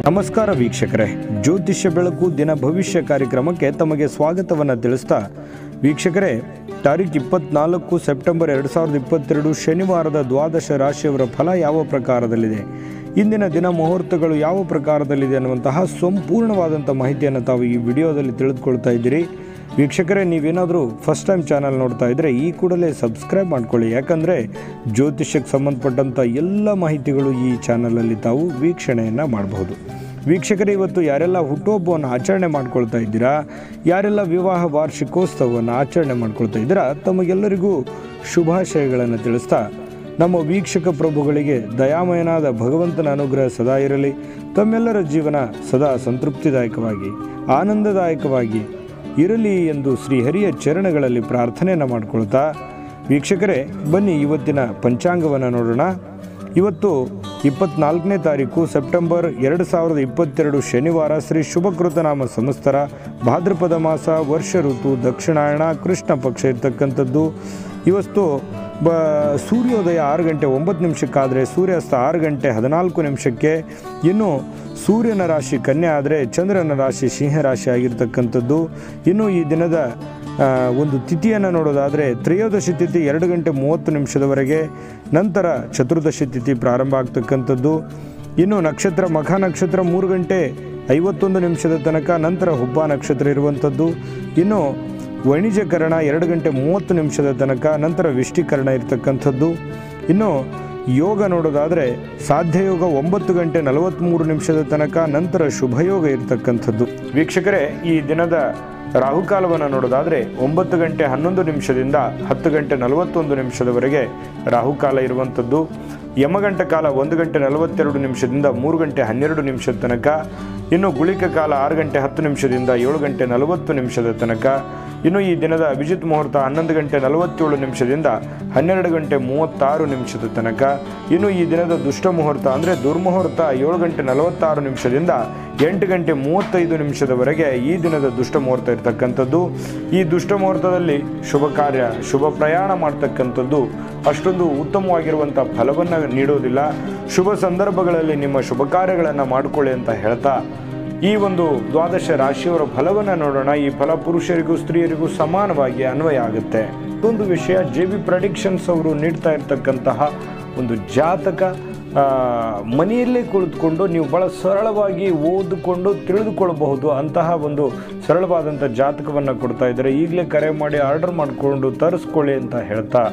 ನಮಸ್ಕಾರ ವೀಕ್ಷಕರೇ ಜ್ಯೋತಿಷ್ಯ ಬೆಳಕು ದಿನ ಭವಿಷ್ಯ ಕಾರ್ಯಕ್ರಮಕ್ಕೆ ತಮಗೆ ಸ್ವಾಗತವನ್ನು ತಿಳಿಸ್ತಾ ವೀಕ್ಷಕರೇ ತಾರೀಖು ಇಪ್ಪತ್ನಾಲ್ಕು ಸೆಪ್ಟೆಂಬರ್ ಎರಡು ಸಾವಿರದ ಇಪ್ಪತ್ತೆರಡು ಶನಿವಾರದ ದ್ವಾದಶ ರಾಶಿಯವರ ಫಲ ಯಾವ ಪ್ರಕಾರದಲ್ಲಿದೆ ಇಂದಿನ ದಿನ ಮುಹೂರ್ತಗಳು ಯಾವ ಪ್ರಕಾರದಲ್ಲಿದೆ ಅನ್ನುವಂತಹ ಸಂಪೂರ್ಣವಾದಂಥ ಮಾಹಿತಿಯನ್ನು ತಾವು ಈ ವಿಡಿಯೋದಲ್ಲಿ ತಿಳಿದುಕೊಳ್ತಾ ಇದ್ದೀರಿ ವೀಕ್ಷಕರೇ ನೀವೇನಾದರೂ ಫಸ್ಟ್ ಟೈಮ್ ಚಾನಲ್ ನೋಡ್ತಾ ಇದ್ದರೆ ಈ ಕೂಡಲೇ ಸಬ್ಸ್ಕ್ರೈಬ್ ಮಾಡ್ಕೊಳ್ಳಿ ಯಾಕಂದರೆ ಜ್ಯೋತಿಷ್ಯಕ್ಕೆ ಸಂಬಂಧಪಟ್ಟಂಥ ಎಲ್ಲ ಮಾಹಿತಿಗಳು ಈ ಚಾನಲಲ್ಲಿ ತಾವು ವೀಕ್ಷಣೆಯನ್ನು ಮಾಡಬಹುದು ವೀಕ್ಷಕರೇ ಇವತ್ತು ಯಾರೆಲ್ಲ ಹುಟ್ಟುಹಬ್ಬವನ್ನು ಆಚರಣೆ ಮಾಡ್ಕೊಳ್ತಾ ಇದ್ದೀರಾ ಯಾರೆಲ್ಲ ವಿವಾಹ ವಾರ್ಷಿಕೋತ್ಸವವನ್ನು ಆಚರಣೆ ಮಾಡ್ಕೊಳ್ತಾ ಇದ್ದೀರಾ ತಮಗೆಲ್ಲರಿಗೂ ಶುಭಾಶಯಗಳನ್ನು ತಿಳಿಸ್ತಾ ನಮ್ಮ ವೀಕ್ಷಕ ಪ್ರಭುಗಳಿಗೆ ದಯಾಮಯನಾದ ಭಗವಂತನ ಅನುಗ್ರಹ ಸದಾ ಇರಲಿ ತಮ್ಮೆಲ್ಲರ ಜೀವನ ಸದಾ ಸಂತೃಪ್ತಿದಾಯಕವಾಗಿ ಆನಂದದಾಯಕವಾಗಿ ಇರಲಿ ಎಂದು ಶ್ರೀಹರಿಯ ಚರಣಗಳಲ್ಲಿ ಪ್ರಾರ್ಥನೆಯನ್ನು ಮಾಡಿಕೊಳ್ತಾ ವೀಕ್ಷಕರೇ ಬನ್ನಿ ಇವತ್ತಿನ ಪಂಚಾಂಗವನ್ನು ನೋಡೋಣ ಇವತ್ತು ಇಪ್ಪತ್ನಾಲ್ಕನೇ ತಾರೀಕು ಸೆಪ್ಟೆಂಬರ್ ಎರಡು ಸಾವಿರದ ಇಪ್ಪತ್ತೆರಡು ಶನಿವಾರ ಶ್ರೀ ಶುಭಕೃತನಾಮ ಸಂವತ್ಸರ ಭಾದ್ರಪದ ಮಾಸ ವರ್ಷ ಋತು ದಕ್ಷಿಣಾಯಣ ಕೃಷ್ಣ ಪಕ್ಷ ಇರ್ತಕ್ಕಂಥದ್ದು ಇವತ್ತು ಬ ಸೂರ್ಯೋದಯ ಆರು ಗಂಟೆ ಒಂಬತ್ತು ನಿಮಿಷಕ್ಕಾದರೆ ಸೂರ್ಯಾಸ್ತ ಆರು ಗಂಟೆ ಹದಿನಾಲ್ಕು ನಿಮಿಷಕ್ಕೆ ಇನ್ನು ಸೂರ್ಯನ ರಾಶಿ ಕನ್ಯೆ ಆದರೆ ಚಂದ್ರನ ರಾಶಿ ಸಿಂಹ ರಾಶಿ ಆಗಿರ್ತಕ್ಕಂಥದ್ದು ಇನ್ನು ಈ ದಿನದ ಆ, ಒಂದು ತಿಥಿಯನ್ನು ನೋಡೋದಾದರೆ ತ್ರಯೋದಶಿ ತಿಥಿ ಎರಡು ಗಂಟೆ ಮೂವತ್ತು ನಿಮಿಷದವರೆಗೆ ನಂತರ ಚತುರ್ದಶಿ ತಿಥಿ ಪ್ರಾರಂಭ ಆಗ್ತಕ್ಕಂಥದ್ದು ಇನ್ನು ನಕ್ಷತ್ರ ಮಖ ನಕ್ಷತ್ರ ಮೂರು ಗಂಟೆ ಐವತ್ತೊಂದು ನಿಮಿಷದ ತನಕ ನಂತರ ಹುಬ್ಬ ನಕ್ಷತ್ರ ಇರುವಂಥದ್ದು ಇನ್ನು ವಾಣಿಜ್ಯಕರಣ ಎರಡು ಗಂಟೆ ಮೂವತ್ತು ನಿಮಿಷದ ತನಕ ನಂತರ ವಿಷ್ಟೀಕರಣ ಇರತಕ್ಕಂಥದ್ದು ಇನ್ನು ಯೋಗ ನೋಡೋದಾದರೆ ಸಾಧ್ಯ ಯೋಗ ಒಂಬತ್ತು ಗಂಟೆ ನಲವತ್ತ್ಮೂರು ನಿಮಿಷದ ತನಕ ನಂತರ ಶುಭಯೋಗ ಇರತಕ್ಕಂಥದ್ದು ವೀಕ್ಷಕರೇ ಈ ದಿನದ ರಾಹುಕಾಲವನ್ನು ನೋಡೋದಾದರೆ ಒಂಬತ್ತು ಗಂಟೆ ಹನ್ನೊಂದು ನಿಮಿಷದಿಂದ ಹತ್ತು ಗಂಟೆ ನಲವತ್ತೊಂದು ನಿಮಿಷದವರೆಗೆ ರಾಹುಕಾಲ ಇರುವಂಥದ್ದು ಯಮಗಂಟ ಕಾಲ ಒಂದು ಗಂಟೆ ನಲವತ್ತೆರಡು ನಿಮಿಷದಿಂದ ಮೂರು ಗಂಟೆ ಹನ್ನೆರಡು ನಿಮಿಷದ ತನಕ ಇನ್ನು ಗುಳಿಕ ಕಾಲ ಆರು ಗಂಟೆ ಹತ್ತು ನಿಮಿಷದಿಂದ ಏಳು ಗಂಟೆ ನಲವತ್ತು ನಿಮಿಷದ ತನಕ ಇನ್ನು ಈ ದಿನದ ಅಭಿಜಿತ್ ಮುಹೂರ್ತ ಹನ್ನೊಂದು ಗಂಟೆ ನಲವತ್ತೇಳು ನಿಮಿಷದಿಂದ ಹನ್ನೆರಡು ಗಂಟೆ ಮೂವತ್ತಾರು ನಿಮಿಷದ ತನಕ ಇನ್ನು ಈ ದಿನದ ದುಷ್ಟ ಮುಹೂರ್ತ ಅಂದರೆ ದುರ್ಮುಹೂರ್ತ ಏಳು ಗಂಟೆ ನಲವತ್ತಾರು ನಿಮಿಷದಿಂದ ಎಂಟು ಗಂಟೆ ಮೂವತ್ತೈದು ನಿಮಿಷದವರೆಗೆ ಈ ದಿನದ ದುಷ್ಟ ಮುಹೂರ್ತ ಇರತಕ್ಕಂಥದ್ದು ಈ ದುಷ್ಟ ಮುಹೂರ್ತದಲ್ಲಿ ಶುಭ ಕಾರ್ಯ ಶುಭ ಪ್ರಯಾಣ ಮಾಡ್ತಕ್ಕಂಥದ್ದು ಅಷ್ಟೊಂದು ಉತ್ತಮವಾಗಿರುವಂಥ ಫಲವನ್ನು ನೀಡೋದಿಲ್ಲ ಶುಭ ಸಂದರ್ಭಗಳಲ್ಲಿ ನಿಮ್ಮ ಶುಭ ಕಾರ್ಯಗಳನ್ನು ಮಾಡಿಕೊಳ್ಳಿ ಅಂತ ಹೇಳ್ತಾ ಈ ಒಂದು ದ್ವಾದಶ ರಾಶಿಯವರ ಫಲವನ್ನು ನೋಡೋಣ ಈ ಫಲ ಪುರುಷರಿಗೂ ಸ್ತ್ರೀಯರಿಗೂ ಸಮಾನವಾಗಿ ಅನ್ವಯ ಆಗುತ್ತೆ ಒಂದು ವಿಷಯ ಜೆ ಬಿ ಪ್ರಡಿಕ್ಷನ್ಸ್ ಅವರು ನೀಡ್ತಾ ಇರ್ತಕ್ಕಂತಹ ಒಂದು ಜಾತಕ ಆ, ಮನೆಯಲ್ಲೇ ಕುಳಿತುಕೊಂಡು ನೀವು ಬಹಳ ಸರಳವಾಗಿ ಓದಿಕೊಂಡು ತಿಳಿದುಕೊಳ್ಳಬಹುದು ಅಂತಹ ಒಂದು ಸರಳವಾದಂಥ ಜಾತಕವನ್ನು ಕೊಡ್ತಾ ಇದ್ದಾರೆ ಈಗಲೇ ಕರೆ ಮಾಡಿ ಆರ್ಡರ್ ಮಾಡಿಕೊಂಡು ತರಿಸ್ಕೊಳ್ಳಿ ಅಂತ ಹೇಳ್ತಾ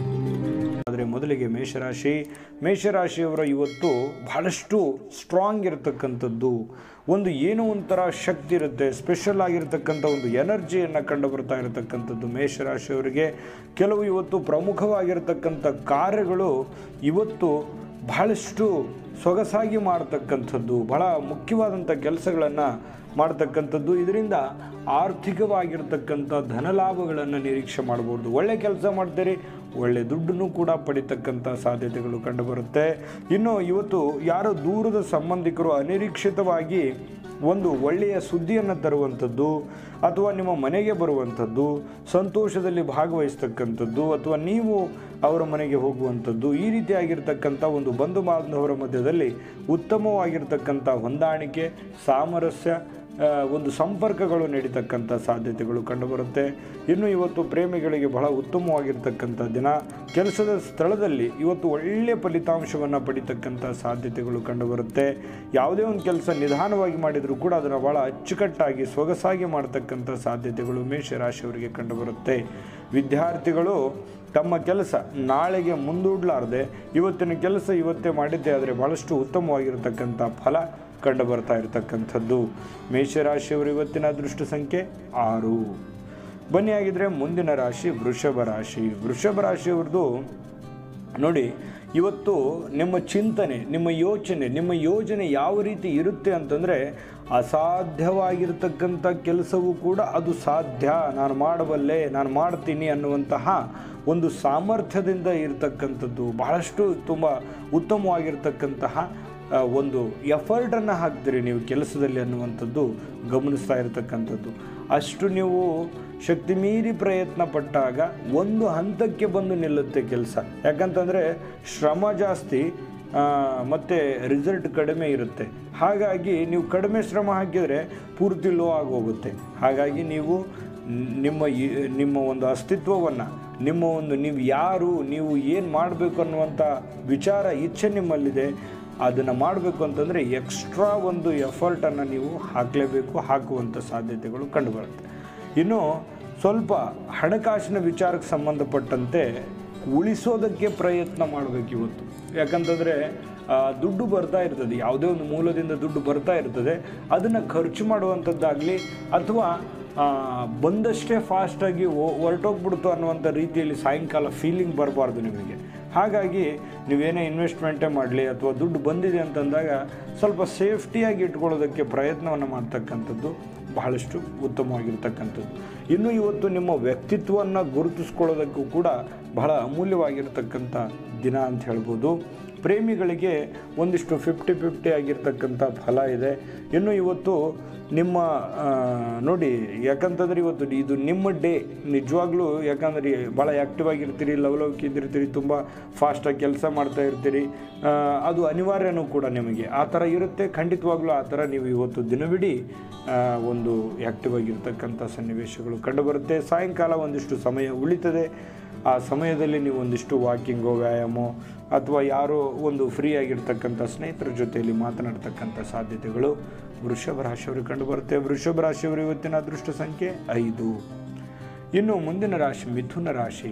ಆದರೆ ಮೊದಲಿಗೆ ಮೇಷರಾಶಿ ಮೇಷರಾಶಿಯವರ ಇವತ್ತು ಬಹಳಷ್ಟು ಸ್ಟ್ರಾಂಗ್ ಇರತಕ್ಕಂಥದ್ದು ಒಂದು ಏನೋ ಒಂಥರ ಶಕ್ತಿ ಇರುತ್ತೆ ಸ್ಪೆಷಲ್ ಆಗಿರ್ತಕ್ಕಂಥ ಒಂದು ಎನರ್ಜಿಯನ್ನು ಕಂಡು ಬರ್ತಾ ಇರತಕ್ಕಂಥದ್ದು ಮೇಷರಾಶಿಯವರಿಗೆ ಕೆಲವು ಇವತ್ತು ಪ್ರಮುಖವಾಗಿರ್ತಕ್ಕಂಥ ಕಾರ್ಯಗಳು ಇವತ್ತು ಬಹಳಷ್ಟು ಸೊಗಸಾಗಿ ಮಾಡ್ತಕ್ಕಂಥದ್ದು ಬಹಳ ಮುಖ್ಯವಾದಂಥ ಕೆಲಸಗಳನ್ನು ಮಾಡ್ತಕ್ಕಂಥದ್ದು ಇದರಿಂದ ಆರ್ಥಿಕವಾಗಿರ್ತಕ್ಕಂಥ ಧನಲಾಭಗಳನ್ನು ನಿರೀಕ್ಷೆ ಮಾಡ್ಬೋದು ಒಳ್ಳೆ ಕೆಲಸ ಮಾಡ್ತೀರಿ ಒಳ್ಳೆ ದುಡ್ಡನ್ನು ಕೂಡ ಪಡಿತಕ್ಕಂಥ ಸಾಧ್ಯತೆಗಳು ಕಂಡುಬರುತ್ತೆ ಇನ್ನು ಇವತ್ತು ಯಾರೋ ದೂರದ ಸಂಬಂಧಿಕರು ಅನಿರೀಕ್ಷಿತವಾಗಿ ಒಂದು ಒಳ್ಳೆಯ ಸುದ್ದಿಯನ್ನು ತರುವಂಥದ್ದು ಅಥವಾ ನಿಮ್ಮ ಮನೆಗೆ ಬರುವಂಥದ್ದು ಸಂತೋಷದಲ್ಲಿ ಭಾಗವಹಿಸ್ತಕ್ಕಂಥದ್ದು ಅಥವಾ ನೀವು ಅವರ ಮನೆಗೆ ಹೋಗುವಂಥದ್ದು ಈ ರೀತಿಯಾಗಿರ್ತಕ್ಕಂಥ ಒಂದು ಬಂಧು ಬಾಂಧವರ ಮಧ್ಯದಲ್ಲಿ ಉತ್ತಮವಾಗಿರ್ತಕ್ಕಂಥ ಹೊಂದಾಣಿಕೆ ಸಾಮರಸ್ಯ ಆ, ಒಂದು ಸಂಪರ್ಕಗಳು ನಡೀತಕ್ಕಂಥ ಸಾಧ್ಯತೆಗಳು ಕಂಡುಬರುತ್ತೆ ಇನ್ನು ಇವತ್ತು ಪ್ರೇಮಿಗಳಿಗೆ ಬಹಳ ಉತ್ತಮವಾಗಿರ್ತಕ್ಕಂಥ ದಿನ ಕೆಲಸದ ಸ್ಥಳದಲ್ಲಿ ಇವತ್ತು ಒಳ್ಳೆಯ ಫಲಿತಾಂಶವನ್ನು ಪಡಿತಕ್ಕಂಥ ಸಾಧ್ಯತೆಗಳು ಕಂಡುಬರುತ್ತೆ ಯಾವುದೇ ಒಂದು ಕೆಲಸ ನಿಧಾನವಾಗಿ ಮಾಡಿದರೂ ಕೂಡ ಅದನ್ನು ಬಹಳ ಅಚ್ಚುಕಟ್ಟಾಗಿ ಸೊಗಸಾಗಿ ಮಾಡ್ತಕ್ಕಂಥ ಸಾಧ್ಯತೆಗಳು ಮೇಷರಾಶಿಯವರಿಗೆ ಕಂಡುಬರುತ್ತೆ ವಿದ್ಯಾರ್ಥಿಗಳು ತಮ್ಮ ಕೆಲಸ ನಾಳೆಗೆ ಮುಂದೂಡಲಾರದೆ ಇವತ್ತಿನ ಕೆಲಸ ಇವತ್ತೇ ಮಾಡಿದ್ದೇ ಆದರೆ ಬಹಳಷ್ಟು ಉತ್ತಮವಾಗಿರತಕ್ಕಂಥ ಫಲ ಕಂಡು ಬರ್ತಾ ಇರತಕ್ಕಂಥದ್ದು ಮೇಷರಾಶಿಯವರು ಇವತ್ತಿನ ಅದೃಷ್ಟ ಸಂಖ್ಯೆ ಆರು ಬನ್ನಿ ಆಗಿದ್ರೆ ಮುಂದಿನ ರಾಶಿ ವೃಷಭ ರಾಶಿ ವೃಷಭ ರಾಶಿಯವ್ರದ್ದು ನೋಡಿ ಇವತ್ತು ನಿಮ್ಮ ಚಿಂತನೆ ನಿಮ್ಮ ಯೋಚನೆ ನಿಮ್ಮ ಯೋಜನೆ ಯಾವ ರೀತಿ ಇರುತ್ತೆ ಅಂತಂದರೆ ಅಸಾಧ್ಯವಾಗಿರ್ತಕ್ಕಂಥ ಕೆಲಸವೂ ಕೂಡ ಅದು ಸಾಧ್ಯ ನಾನು ಮಾಡಬಲ್ಲೆ ನಾನು ಮಾಡ್ತೀನಿ ಅನ್ನುವಂತಹ ಒಂದು ಸಾಮರ್ಥ್ಯದಿಂದ ಇರತಕ್ಕಂಥದ್ದು ಬಹಳಷ್ಟು ತುಂಬ ಉತ್ತಮವಾಗಿರ್ತಕ್ಕಂತಹ ಆ, ಒಂದು ಎಫರ್ಟನ್ನು ಹಾಕ್ತೀರಿ ನೀವು ಕೆಲಸದಲ್ಲಿ ಅನ್ನುವಂಥದ್ದು ಗಮನಿಸ್ತಾ ಇರತಕ್ಕಂಥದ್ದು ಅಷ್ಟು ನೀವು ಶಕ್ತಿ ಮೀರಿ ಪ್ರಯತ್ನ ಪಟ್ಟಾಗ ಒಂದು ಹಂತಕ್ಕೆ ಬಂದು ನಿಲ್ಲುತ್ತೆ ಕೆಲಸ ಯಾಕಂತಂದರೆ ಶ್ರಮ ಜಾಸ್ತಿ ಮತ್ತು ರಿಸಲ್ಟ್ ಕಡಿಮೆ ಇರುತ್ತೆ ಹಾಗಾಗಿ ನೀವು ಕಡಿಮೆ ಶ್ರಮ ಹಾಕಿದರೆ ಪೂರ್ತಿ ಲೋ ಆಗೋಗುತ್ತೆ ಹಾಗಾಗಿ ನೀವು ನಿಮ್ಮ ಈ- ನಿಮ್ಮ ಒಂದು ಅಸ್ತಿತ್ವವನ್ನು ನಿಮ್ಮ ಒಂದು ನೀವು ಯಾರು ನೀವು ಏನು ಮಾಡಬೇಕು ಅನ್ನುವಂಥ ವಿಚಾರ ಇಚ್ಛೆ ನಿಮ್ಮಲ್ಲಿದೆ ಅದನ್ನು ಮಾಡಬೇಕು ಅಂತಂದರೆ ಎಕ್ಸ್ಟ್ರಾ ಒಂದು ಎಫರ್ಟನ್ನು ನೀವು ಹಾಕಲೇಬೇಕು ಹಾಕುವಂಥ ಸಾಧ್ಯತೆಗಳು ಕಂಡುಬರುತ್ತೆ ಇನ್ನು ಸ್ವಲ್ಪ ಹಣಕಾಸಿನ ವಿಚಾರಕ್ಕೆ ಸಂಬಂಧಪಟ್ಟಂತೆ ಉಳಿಸೋದಕ್ಕೆ ಪ್ರಯತ್ನ ಮಾಡಬೇಕು ಇವತ್ತು ಯಾಕಂತಂದರೆ ಆ, ದುಡ್ಡು ಬರ್ತಾ ಇರ್ತದೆ ಯಾವುದೇ ಒಂದು ಮೂಲದಿಂದ ದುಡ್ಡು ಬರ್ತಾ ಇರ್ತದೆ ಅದನ್ನು ಖರ್ಚು ಮಾಡುವಂಥದ್ದಾಗಲಿ ಅಥವಾ ಆ, ಬಂದಷ್ಟೇ ಫಾಸ್ಟಾಗಿ ಹೊರಟೋಗ್ಬಿಡ್ತು ಅನ್ನುವಂಥ ರೀತಿಯಲ್ಲಿ ಸಾಯಂಕಾಲ ಫೀಲಿಂಗ್ ಬರಬಾರ್ದು ನಿಮಗೆ ಹಾಗಾಗಿ ನೀವೇನೇ ಇನ್ವೆಸ್ಟ್ಮೆಂಟೇ ಮಾಡಲಿ ಅಥವಾ ದುಡ್ಡು ಬಂದಿದೆ ಅಂತಂದಾಗ ಸ್ವಲ್ಪ ಸೇಫ್ಟಿಯಾಗಿ ಇಟ್ಕೊಳ್ಳೋದಕ್ಕೆ ಪ್ರಯತ್ನವನ್ನು ಮಾಡ್ತಕ್ಕಂಥದ್ದು ಬಹಳಷ್ಟು ಉತ್ತಮವಾಗಿರ್ತಕ್ಕಂಥದ್ದು ಇನ್ನು ಇವತ್ತು ನಿಮ್ಮ ವ್ಯಕ್ತಿತ್ವವನ್ನು ಗುರುತಿಸ್ಕೊಳ್ಳೋದಕ್ಕೂ ಕೂಡ ಬಹಳ ಅಮೂಲ್ಯವಾಗಿರ್ತಕ್ಕಂಥ ದಿನ ಅಂತ ಹೇಳ್ಬೋದು ಪ್ರೇಮಿಗಳಿಗೆ ಒಂದಿಷ್ಟು ಫಿಫ್ಟಿ ಫಿಫ್ಟಿ ಆಗಿರ್ತಕ್ಕಂಥ ಫಲ ಇದೆ ಇನ್ನು ಇವತ್ತು ನಿಮ್ಮ ಆ, ನೋಡಿ ಯಾಕಂತಂದ್ರೆ ಇವತ್ತು ಇದು ನಿಮ್ಮ ಡೇ ನಿಜವಾಗ್ಲೂ ಯಾಕಂದ್ರೆ ಭಾಳ ಆ್ಯಕ್ಟಿವ್ ಆಗಿರ್ತೀರಿ ಲವಲವಿಕಿದ್ದಿರ್ತೀರಿ ತುಂಬ ಫಾಸ್ಟಾಗಿ ಕೆಲಸ ಮಾಡ್ತಾ ಇರ್ತೀರಿ ಆ, ಅದು ಅನಿವಾರ್ಯನೂ ಕೂಡ ನಿಮಗೆ ಆ ಥರ ಇರುತ್ತೆ ಖಂಡಿತವಾಗ್ಲೂ ಆ ಥರ ನೀವು ಇವತ್ತು ದಿನವಿಡೀ ಆ, ಒಂದು ಆ್ಯಕ್ಟಿವ್ ಆಗಿರ್ತಕ್ಕಂಥ ಸನ್ನಿವೇಶಗಳು ಕಂಡುಬರುತ್ತೆ ಸಾಯಂಕಾಲ ಒಂದಿಷ್ಟು ಸಮಯ ಉಳಿತದೆ ಆ ಸಮಯದಲ್ಲಿ ನೀವು ಒಂದಿಷ್ಟು ವಾಕಿಂಗೋ ವ್ಯಾಯಾಮೋ ಅಥವಾ ಯಾರೋ ಒಂದು ಫ್ರೀ ಆಗಿರ್ತಕ್ಕಂಥ ಸ್ನೇಹಿತರ ಜೊತೆಯಲ್ಲಿ ಮಾತನಾಡ್ತಕ್ಕಂಥ ಸಾಧ್ಯತೆಗಳು ವೃಷಭ ರಾಶಿಯವ್ರಿಗೆ ಕಂಡುಬರುತ್ತೆ ವೃಷಭ ರಾಶಿಯವರು ಇವತ್ತಿನ ಅದೃಷ್ಟ ಸಂಖ್ಯೆ ಐದು ಇನ್ನು ಮುಂದಿನ ರಾಶಿ ಮಿಥುನ ರಾಶಿ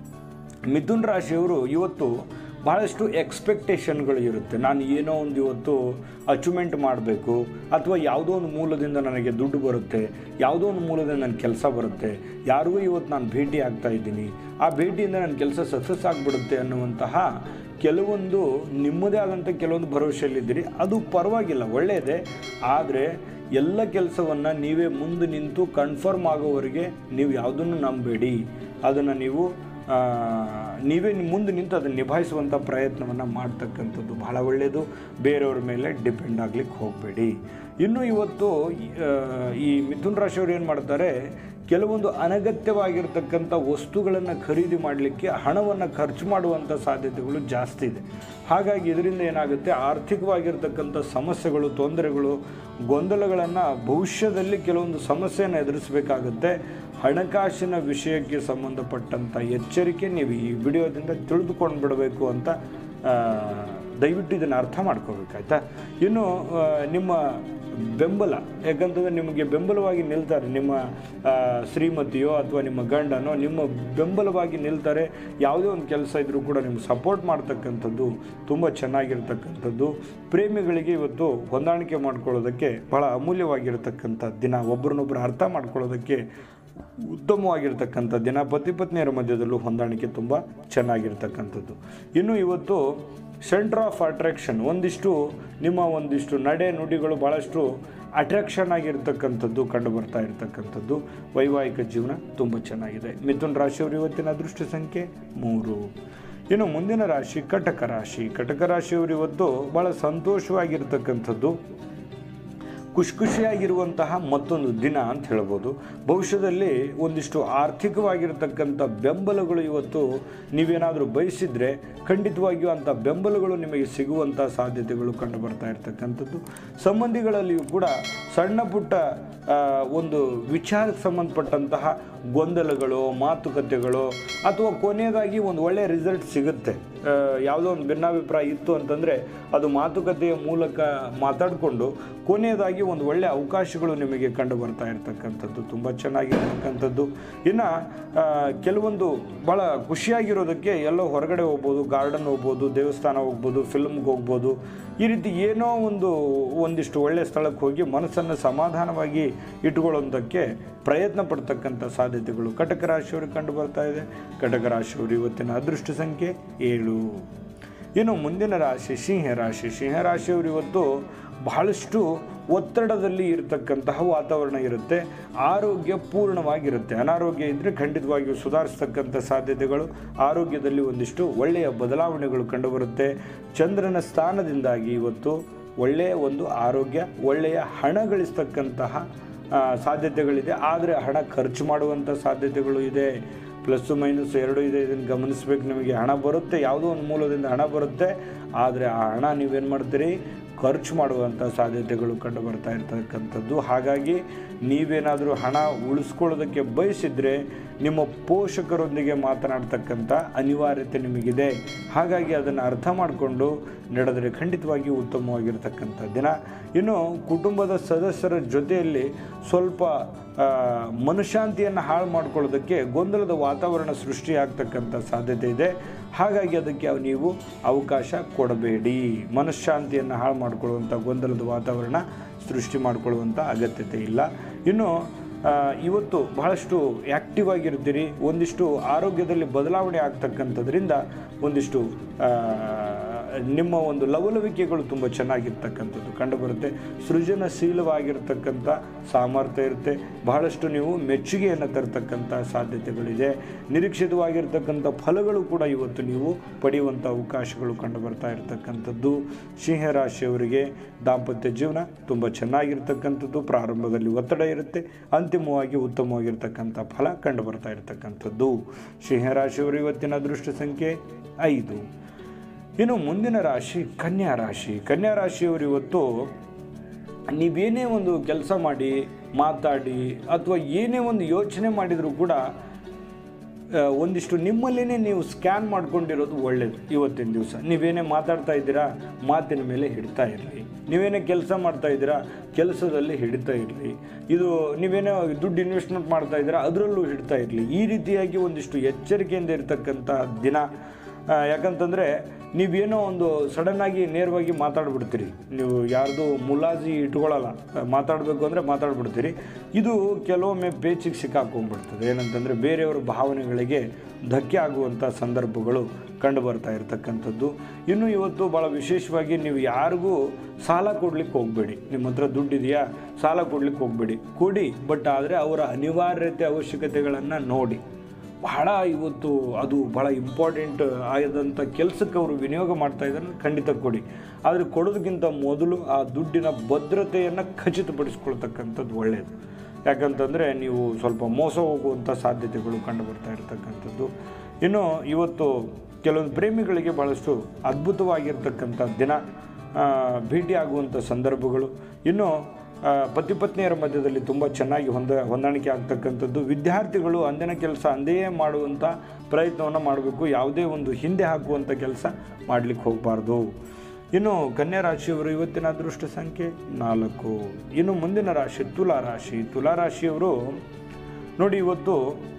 ಮಿಥುನ್ ರಾಶಿಯವರು ಇವತ್ತು ಭಾಳಷ್ಟು ಎಕ್ಸ್ಪೆಕ್ಟೇಷನ್ಗಳು ಇರುತ್ತೆ ನಾನು ಏನೋ ಒಂದು ಇವತ್ತು ಅಚೀವ್ಮೆಂಟ್ ಮಾಡಬೇಕು ಅಥವಾ ಯಾವುದೋ ಒಂದು ಮೂಲದಿಂದ ನನಗೆ ದುಡ್ಡು ಬರುತ್ತೆ ಯಾವುದೋ ಒಂದು ಮೂಲದಿಂದ ನನ್ನ ಕೆಲಸ ಬರುತ್ತೆ ಯಾರಿಗೂ ಇವತ್ತು ನಾನು ಭೇಟಿ ಆಗ್ತಾ ಇದ್ದೀನಿ ಆ ಭೇಟಿಯಿಂದ ನನ್ನ ಕೆಲಸ ಸಕ್ಸಸ್ ಆಗಿಬಿಡುತ್ತೆ ಅನ್ನುವಂತಹ ಕೆಲವೊಂದು ನಿಮ್ಮದೇ ಆದಂಥ ಕೆಲವೊಂದು ಭರವಸೆಯಲ್ಲಿದ್ದೀರಿ ಅದು ಪರವಾಗಿಲ್ಲ ಒಳ್ಳೆಯದೇ ಆದರೆ ಎಲ್ಲ ಕೆಲಸವನ್ನು ನೀವೇ ಮುಂದೆ ನಿಂತು ಕನ್ಫರ್ಮ್ ಆಗೋವರೆಗೆ ನೀವು ಯಾವುದನ್ನು ನಂಬೇಡಿ ಅದನ್ನು ನೀವು ಆ, ನೀವೇ ನಿಮ್ ಮುಂದೆ ನಿಂತು ಅದನ್ನು ನಿಭಾಯಿಸುವಂಥ ಪ್ರಯತ್ನವನ್ನು ಮಾಡ್ತಕ್ಕಂಥದ್ದು ಬಹಳ ಒಳ್ಳೆಯದು ಬೇರೆಯವ್ರ ಮೇಲೆ ಡಿಪೆಂಡ್ ಆಗ್ಲಿಕ್ಕೆ ಹೋಗಬೇಡಿ ಇನ್ನು ಇವತ್ತು ಆ, ಈ ಮಿಥುನ್ ರಾಶಿಯವರು ಏನು ಮಾಡ್ತಾರೆ ಕೆಲವೊಂದು ಅನಗತ್ಯವಾಗಿರ್ತಕ್ಕಂಥ ವಸ್ತುಗಳನ್ನು ಖರೀದಿ ಮಾಡಲಿಕ್ಕೆ ಹಣವನ್ನು ಖರ್ಚು ಮಾಡುವಂಥ ಸಾಧ್ಯತೆಗಳು ಜಾಸ್ತಿ ಇದೆ ಹಾಗಾಗಿ ಇದರಿಂದ ಏನಾಗುತ್ತೆ ಆರ್ಥಿಕವಾಗಿರ್ತಕ್ಕಂಥ ಸಮಸ್ಯೆಗಳು ತೊಂದರೆಗಳು ಗೊಂದಲಗಳನ್ನು ಭವಿಷ್ಯದಲ್ಲಿ ಕೆಲವೊಂದು ಸಮಸ್ಯೆಯನ್ನು ಎದುರಿಸಬೇಕಾಗುತ್ತೆ ಹಣಕಾಸಿನ ವಿಷಯಕ್ಕೆ ಸಂಬಂಧಪಟ್ಟಂಥ ಎಚ್ಚರಿಕೆ ನೀವು ಈ ವಿಡಿಯೋದಿಂದ ತಿಳಿದುಕೊಂಡು ಬಿಡಬೇಕು ಅಂತ ಆ, ದಯವಿಟ್ಟು ಇದನ್ನು ಅರ್ಥ ಮಾಡ್ಕೋಬೇಕಾಯ್ತಾ ಇನ್ನು ಆ, ನಿಮ್ಮ ಬೆಂಬಲ ಯಾಕಂತಂದರೆ ನಿಮಗೆ ಬೆಂಬಲವಾಗಿ ನಿಲ್ತಾರೆ ನಿಮ್ಮ ಆ, ಶ್ರೀಮತಿಯೋ ಅಥವಾ ನಿಮ್ಮ ಗಂಡನೋ ನಿಮ್ಮ ಬೆಂಬಲವಾಗಿ ನಿಲ್ತಾರೆ ಯಾವುದೇ ಒಂದು ಕೆಲಸ ಇದ್ದರೂ ಕೂಡ ನಿಮ್ಗೆ ಸಪೋರ್ಟ್ ಮಾಡ್ತಕ್ಕಂಥದ್ದು ತುಂಬ ಚೆನ್ನಾಗಿರ್ತಕ್ಕಂಥದ್ದು ಪ್ರೇಮಿಗಳಿಗೆ ಇವತ್ತು ಹೊಂದಾಣಿಕೆ ಮಾಡ್ಕೊಳ್ಳೋದಕ್ಕೆ ಭಾಳ ಅಮೂಲ್ಯವಾಗಿರ್ತಕ್ಕಂಥ ದಿನ ಒಬ್ರನ್ನೊಬ್ರು ಅರ್ಥ ಮಾಡ್ಕೊಳ್ಳೋದಕ್ಕೆ ಉತ್ತಮವಾಗಿರ್ತಕ್ಕಂಥ ದಿನ ಪತಿ ಪತ್ನಿಯರ ಮಧ್ಯದಲ್ಲೂ ಹೊಂದಾಣಿಕೆ ತುಂಬ ಚೆನ್ನಾಗಿರ್ತಕ್ಕಂಥದ್ದು ಇನ್ನು ಇವತ್ತು ಸೆಂಟ್ರ್ ಆಫ್ ಅಟ್ರಾಕ್ಷನ್ ಒಂದಿಷ್ಟು ನಿಮ್ಮ ಒಂದಿಷ್ಟು ನಡೆ ನುಡಿಗಳು ಭಾಳಷ್ಟು ಅಟ್ರಾಕ್ಷನ್ ಆಗಿರ್ತಕ್ಕಂಥದ್ದು ಕಂಡು ಬರ್ತಾ ಇರ್ತಕ್ಕಂಥದ್ದು ವೈವಾಹಿಕ ಜೀವನ ತುಂಬ ಚೆನ್ನಾಗಿದೆ ಮಿಥುನ್ ರಾಶಿಯವರು ಇವತ್ತಿನ ಅದೃಷ್ಟ ಸಂಖ್ಯೆ ಮೂರು ಇನ್ನು ಮುಂದಿನ ರಾಶಿ ಕಟಕ ರಾಶಿ ಕಟಕ ರಾಶಿಯವರು ಇವತ್ತು ಭಾಳ ಸಂತೋಷವಾಗಿರ್ತಕ್ಕಂಥದ್ದು ಖುಷಿ ಖುಷಿಯಾಗಿರುವಂತಹ ಮತ್ತೊಂದು ದಿನ ಅಂತ ಹೇಳ್ಬೋದು ಭವಿಷ್ಯದಲ್ಲಿ ಒಂದಿಷ್ಟು ಆರ್ಥಿಕವಾಗಿರ್ತಕ್ಕಂಥ ಬೆಂಬಲಗಳು ಇವತ್ತು ನೀವೇನಾದರೂ ಬಯಸಿದರೆ ಖಂಡಿತವಾಗಿಯೂ ಅಂಥ ಬೆಂಬಲಗಳು ನಿಮಗೆ ಸಿಗುವಂಥ ಸಾಧ್ಯತೆಗಳು ಕಂಡು ಬರ್ತಾ ಇರ್ತಕ್ಕಂಥದ್ದು ಸಂಬಂಧಿಗಳಲ್ಲಿಯೂ ಕೂಡ ಸಣ್ಣ ಪುಟ್ಟ ಆ, ಒಂದು ವಿಚಾರಕ್ಕೆ ಸಂಬಂಧಪಟ್ಟಂತಹ ಗೊಂದಲಗಳು ಮಾತುಕತೆಗಳು ಅಥವಾ ಕೊನೆಯದಾಗಿ ಒಂದು ಒಳ್ಳೆಯ ರಿಸಲ್ಟ್ ಸಿಗುತ್ತೆ ಆ, ಯಾವುದೋ ಒಂದು ಭಿನ್ನಾಭಿಪ್ರಾಯ ಇತ್ತು ಅಂತಂದರೆ ಅದು ಮಾತುಕತೆಯ ಮೂಲಕ ಮಾತಾಡಿಕೊಂಡು ಕೊನೆಯದಾಗಿ ಒಂದು ಒಳ್ಳೆಯ ಅವಕಾಶಗಳು ನಿಮಗೆ ಕಂಡು ಬರ್ತಾ ಇರ್ತಕ್ಕಂಥದ್ದು ತುಂಬ ಚೆನ್ನಾಗಿರ್ತಕ್ಕಂಥದ್ದು ಇನ್ನು ಆ, ಕೆಲವೊಂದು ಭಾಳ ಖುಷಿಯಾಗಿರೋದಕ್ಕೆ ಎಲ್ಲೋ ಹೊರಗಡೆ ಹೋಗ್ಬೋದು ಗಾರ್ಡನ್ ಹೋಗ್ಬೋದು ದೇವಸ್ಥಾನ ಹೋಗ್ಬೋದು ಫಿಲ್ಮ್ಗೆ ಹೋಗ್ಬೋದು ಈ ರೀತಿ ಏನೋ ಒಂದು ಒಂದಿಷ್ಟು ಒಳ್ಳೆಯ ಸ್ಥಳಕ್ಕೆ ಹೋಗಿ ಮನಸ್ಸನ್ನು ಸಮಾಧಾನವಾಗಿ ಇಟ್ಕೊಳ್ಳೋದಕ್ಕೆ ಪ್ರಯತ್ನ ಪಡ್ತಕ್ಕಂಥ ಸಾಧ್ಯತೆಗಳು ಕಟಕ ರಾಶಿಯವ್ರಿಗೆ ಕಂಡು ಬರ್ತಾ ಇದೆ ಕಟಕ ರಾಶಿಯವರು ಇವತ್ತಿನ ಅದೃಷ್ಟ ಸಂಖ್ಯೆ ಏಳು ಇನ್ನು ಮುಂದಿನ ರಾಶಿ ಸಿಂಹ ರಾಶಿ ಸಿಂಹ ರಾಶಿಯವರು ಇವತ್ತು ಬಹಳಷ್ಟು ಒತ್ತಡದಲ್ಲಿ ಇರತಕ್ಕಂತಹ ವಾತಾವರಣ ಇರುತ್ತೆ ಆರೋಗ್ಯ ಪೂರ್ಣವಾಗಿರುತ್ತೆ ಅನಾರೋಗ್ಯ ಇದ್ದರೆ ಖಂಡಿತವಾಗಿಯೂ ಸುಧಾರಿಸ್ತಕ್ಕಂಥ ಸಾಧ್ಯತೆಗಳು ಆರೋಗ್ಯದಲ್ಲಿ ಒಂದಿಷ್ಟು ಒಳ್ಳೆಯ ಬದಲಾವಣೆಗಳು ಕಂಡುಬರುತ್ತೆ ಚಂದ್ರನ ಸ್ಥಾನದಿಂದಾಗಿ ಇವತ್ತು ಒಳ್ಳೆಯ ಒಂದು ಆರೋಗ್ಯ ಒಳ್ಳೆಯ ಹಣ ಗಳಿಸ್ತಕ್ಕಂತಹ ಆ, ಸಾಧ್ಯತೆಗಳಿದೆ ಆದರೆ ಹಣ ಖರ್ಚು ಮಾಡುವಂಥ ಸಾಧ್ಯತೆಗಳು ಇದೆ ಪ್ಲಸ್ಸು ಮೈನಸ್ ಎರಡು ಇದೆ ಇದನ್ನು ಗಮನಿಸ್ಬೇಕು ನಿಮಗೆ ಹಣ ಬರುತ್ತೆ ಯಾವುದೋ ಒಂದು ಮೂಲದಿಂದ ಹಣ ಬರುತ್ತೆ ಆದರೆ ಆ ಹಣ ನೀವೇನು ಮಾಡ್ತೀರಿ ಖರ್ಚು ಮಾಡುವಂಥ ಸಾಧ್ಯತೆಗಳು ಕಂಡು ಬರ್ತಾ ಇರ್ತಕ್ಕಂಥದ್ದು ಹಾಗಾಗಿ ನೀವೇನಾದರೂ ಹಣ ಉಳಿಸ್ಕೊಳ್ಳೋದಕ್ಕೆ ಬಯಸಿದರೆ ನಿಮ್ಮ ಪೋಷಕರೊಂದಿಗೆ ಮಾತನಾಡ್ತಕ್ಕಂಥ ಅನಿವಾರ್ಯತೆ ನಿಮಗಿದೆ ಹಾಗಾಗಿ ಅದನ್ನು ಅರ್ಥ ಮಾಡಿಕೊಂಡು ನಡೆದರೆ ಖಂಡಿತವಾಗಿ ಉತ್ತಮವಾಗಿರ್ತಕ್ಕಂಥ ದಿನ ಇನ್ನು ಕುಟುಂಬದ ಸದಸ್ಯರ ಜೊತೆಯಲ್ಲಿ ಸ್ವಲ್ಪ ಆ, ಮನಃಶಾಂತಿಯನ್ನು ಹಾಳು ಮಾಡ್ಕೊಳ್ಳೋದಕ್ಕೆ ಗೊಂದಲದ ವಾತಾವರಣ ಸೃಷ್ಟಿಯಾಗ್ತಕ್ಕಂಥ ಸಾಧ್ಯತೆ ಇದೆ ಹಾಗಾಗಿ ಅದಕ್ಕೆ ಅವ್- ನೀವು ಅವಕಾಶ ಕೊಡಬೇಡಿ ಮನಃಶಾಂತಿಯನ್ನು ಹಾಳು ಮಾಡಿಕೊಳ್ಳುವಂಥ ಗೊಂದಲದ ವಾತಾವರಣ ಸೃಷ್ಟಿ ಮಾಡಿಕೊಳ್ಳುವಂಥ ಅಗತ್ಯತೆ ಇಲ್ಲ ಇನ್ನು ಆ, ಇವತ್ತು ಬಹಳಷ್ಟು ಆ್ಯಕ್ಟಿವ್ ಆಗಿರ್ತೀರಿ ಒಂದಿಷ್ಟು ಆರೋಗ್ಯದಲ್ಲಿ ಬದಲಾವಣೆ ಆಗ್ತಕ್ಕಂಥದ್ರಿಂದ ಒಂದಿಷ್ಟು ಆ, ನಿಮ್ಮ ಒಂದು ಲವಲವಿಕೆಗಳು ತುಂಬ ಚೆನ್ನಾಗಿರ್ತಕ್ಕಂಥದ್ದು ಕಂಡುಬರುತ್ತೆ ಸೃಜನಶೀಲವಾಗಿರ್ತಕ್ಕಂಥ ಸಾಮರ್ಥ್ಯ ಇರುತ್ತೆ ಬಹಳಷ್ಟು ನೀವು ಮೆಚ್ಚುಗೆಯನ್ನು ತರ್ತಕ್ಕಂಥ ಸಾಧ್ಯತೆಗಳಿದೆ ನಿರೀಕ್ಷಿತವಾಗಿರ್ತಕ್ಕಂಥ ಫಲಗಳು ಕೂಡ ಇವತ್ತು ನೀವು ಪಡೆಯುವಂಥ ಅವಕಾಶಗಳು ಕಂಡುಬರ್ತಾ ಇರತಕ್ಕಂಥದ್ದು ಸಿಂಹರಾಶಿಯವರಿಗೆ ದಾಂಪತ್ಯ ಜೀವನ ತುಂಬ ಚೆನ್ನಾಗಿರ್ತಕ್ಕಂಥದ್ದು ಪ್ರಾರಂಭದಲ್ಲಿ ಒತ್ತಡ ಇರುತ್ತೆ ಅಂತಿಮವಾಗಿ ಉತ್ತಮವಾಗಿರ್ತಕ್ಕಂಥ ಫಲ ಕಂಡುಬರ್ತಾ ಇರತಕ್ಕಂಥದ್ದು ಸಿಂಹರಾಶಿಯವರು ಇವತ್ತಿನ ಅದೃಷ್ಟ ಸಂಖ್ಯೆ ಐದು ಇನ್ನು ಮುಂದಿನ ರಾಶಿ ಕನ್ಯಾ ರಾಶಿ ಕನ್ಯಾ ರಾಶಿಯವರು ಇವತ್ತು ನೀವೇನೇ ಒಂದು ಕೆಲಸ ಮಾಡಿ ಮಾತಾಡಿ ಅಥವಾ ಏನೇ ಒಂದು ಯೋಚನೆ ಮಾಡಿದರೂ ಕೂಡ ಆ, ಒಂದಿಷ್ಟು ನಿಮ್ಮಲ್ಲೇ ನೀವು ಸ್ಕ್ಯಾನ್ ಮಾಡ್ಕೊಂಡಿರೋದು ಒಳ್ಳೆಯದು ಇವತ್ತಿನ ದಿವಸ ನೀವೇನೇ ಮಾತಾಡ್ತಾ ಇದ್ದೀರಾ ಮಾತಿನ ಮೇಲೆ ಹಿಡ್ತಾ ಇರಲಿ ನೀವೇನೇ ಕೆಲಸ ಮಾಡ್ತಾ ಇದ್ದೀರಾ ಕೆಲಸದಲ್ಲಿ ಹಿಡಿತಾ ಇರಲಿ ಇದು ನೀವೇನೋ ದುಡ್ಡು ಇನ್ವೆಸ್ಟ್ಮೆಂಟ್ ಮಾಡ್ತಾ ಇದ್ದೀರಾ ಅದರಲ್ಲೂ ಹಿಡ್ತಾ ಇರಲಿ ಈ ರೀತಿಯಾಗಿ ಒಂದಿಷ್ಟು ಎಚ್ಚರಿಕೆಯಿಂದ ಇರತಕ್ಕಂಥ ದಿನ ಆ, ಯಾಕಂತಂದರೆ ನೀವೇನೋ ಒಂದು ಸಡನ್ನಾಗಿ ನೇರವಾಗಿ ಮಾತಾಡ್ಬಿಡ್ತೀರಿ ನೀವು ಯಾರ್ದು ಮುಲಾಜಿ ಇಟ್ಕೊಳ್ಳಲ್ಲ ಮಾತಾಡಬೇಕು ಅಂದರೆ ಮಾತಾಡ್ಬಿಡ್ತೀರಿ ಇದು ಕೆಲವೊಮ್ಮೆ ಪೇಚಿಗೆ ಸಿಕ್ಕಾಕೊಂಡ್ಬಿಡ್ತದೆ ಏನಂತಂದರೆ ಬೇರೆಯವರ ಭಾವನೆಗಳಿಗೆ ಧಕ್ಕೆ ಆಗುವಂಥ ಸಂದರ್ಭಗಳು ಕಂಡು ಬರ್ತಾ ಇರತಕ್ಕಂಥದ್ದು ಇನ್ನು ಇವತ್ತು ಭಾಳ ವಿಶೇಷವಾಗಿ ನೀವು ಯಾರಿಗೂ ಸಾಲ ಕೊಡ್ಲಿಕ್ಕೆ ಹೋಗಬೇಡಿ ನಿಮ್ಮ ಹತ್ರ ದುಡ್ಡಿದೆಯಾ ಸಾಲ ಕೊಡ್ಲಿಕ್ಕೆ ಹೋಗಬೇಡಿ ಕೊಡಿ ಬಟ್ ಆದರೆ ಅವರ ಅನಿವಾರ್ಯತೆ ಅವಶ್ಯಕತೆಗಳನ್ನು ನೋಡಿ ಬಹಳ ಇವತ್ತು ಅದು ಬಹಳ ಇಂಪಾರ್ಟೆಂಟ್ ಆದಂಥ ಕೆಲಸಕ್ಕೆ ಅವರು ವಿನಿಯೋಗ ಮಾಡ್ತಾ ಇದ್ದಾರೆ ಖಂಡಿತ ಕೊಡಿ ಆದರೆ ಕೊಡೋದಕ್ಕಿಂತ ಮೊದಲು ಆ ದುಡ್ಡಿನ ಭದ್ರತೆಯನ್ನು ಖಚಿತಪಡಿಸ್ಕೊಳ್ತಕ್ಕಂಥದ್ದು ಒಳ್ಳೆಯದು ಯಾಕಂತಂದರೆ ನೀವು ಸ್ವಲ್ಪ ಮೋಸ ಹೋಗುವಂಥ ಸಾಧ್ಯತೆಗಳು ಕಂಡು ಬರ್ತಾ ಇರತಕ್ಕಂಥದ್ದು ಇನ್ನು ಇವತ್ತು ಕೆಲವೊಂದು ಪ್ರೇಮಿಗಳಿಗೆ ಭಾಳಷ್ಟು ಅದ್ಭುತವಾಗಿರ್ತಕ್ಕಂಥ ದಿನ ಆ, ಭೇಟಿಯಾಗುವಂಥ ಸಂದರ್ಭಗಳು ಇನ್ನು ಆ, ಪತಿ ಪತ್ನಿಯರ ಮಧ್ಯದಲ್ಲಿ ತುಂಬ ಚೆನ್ನಾಗಿ ಹೊಂದ ಹೊಂದಾಣಿಕೆ ಆಗ್ತಕ್ಕಂಥದ್ದು ವಿದ್ಯಾರ್ಥಿಗಳು ಅಂದಿನ ಕೆಲಸ ಅಂದೇ ಮಾಡುವಂಥ ಪ್ರಯತ್ನವನ್ನು ಮಾಡಬೇಕು ಯಾವುದೇ ಒಂದು ಹಿಂದೆ ಹಾಕುವಂಥ ಕೆಲಸ ಮಾಡಲಿಕ್ಕೆ ಹೋಗಬಾರ್ದು ಇನ್ನು ಕನ್ಯಾ ರಾಶಿಯವರು ಇವತ್ತಿನ ಅದೃಷ್ಟ ಸಂಖ್ಯೆ ನಾಲ್ಕು ಇನ್ನು ಮುಂದಿನ ರಾಶಿ ತುಲಾ ರಾಶಿ ತುಲಾ ರಾಶಿಯವರು ನೋಡಿ ಇವತ್ತು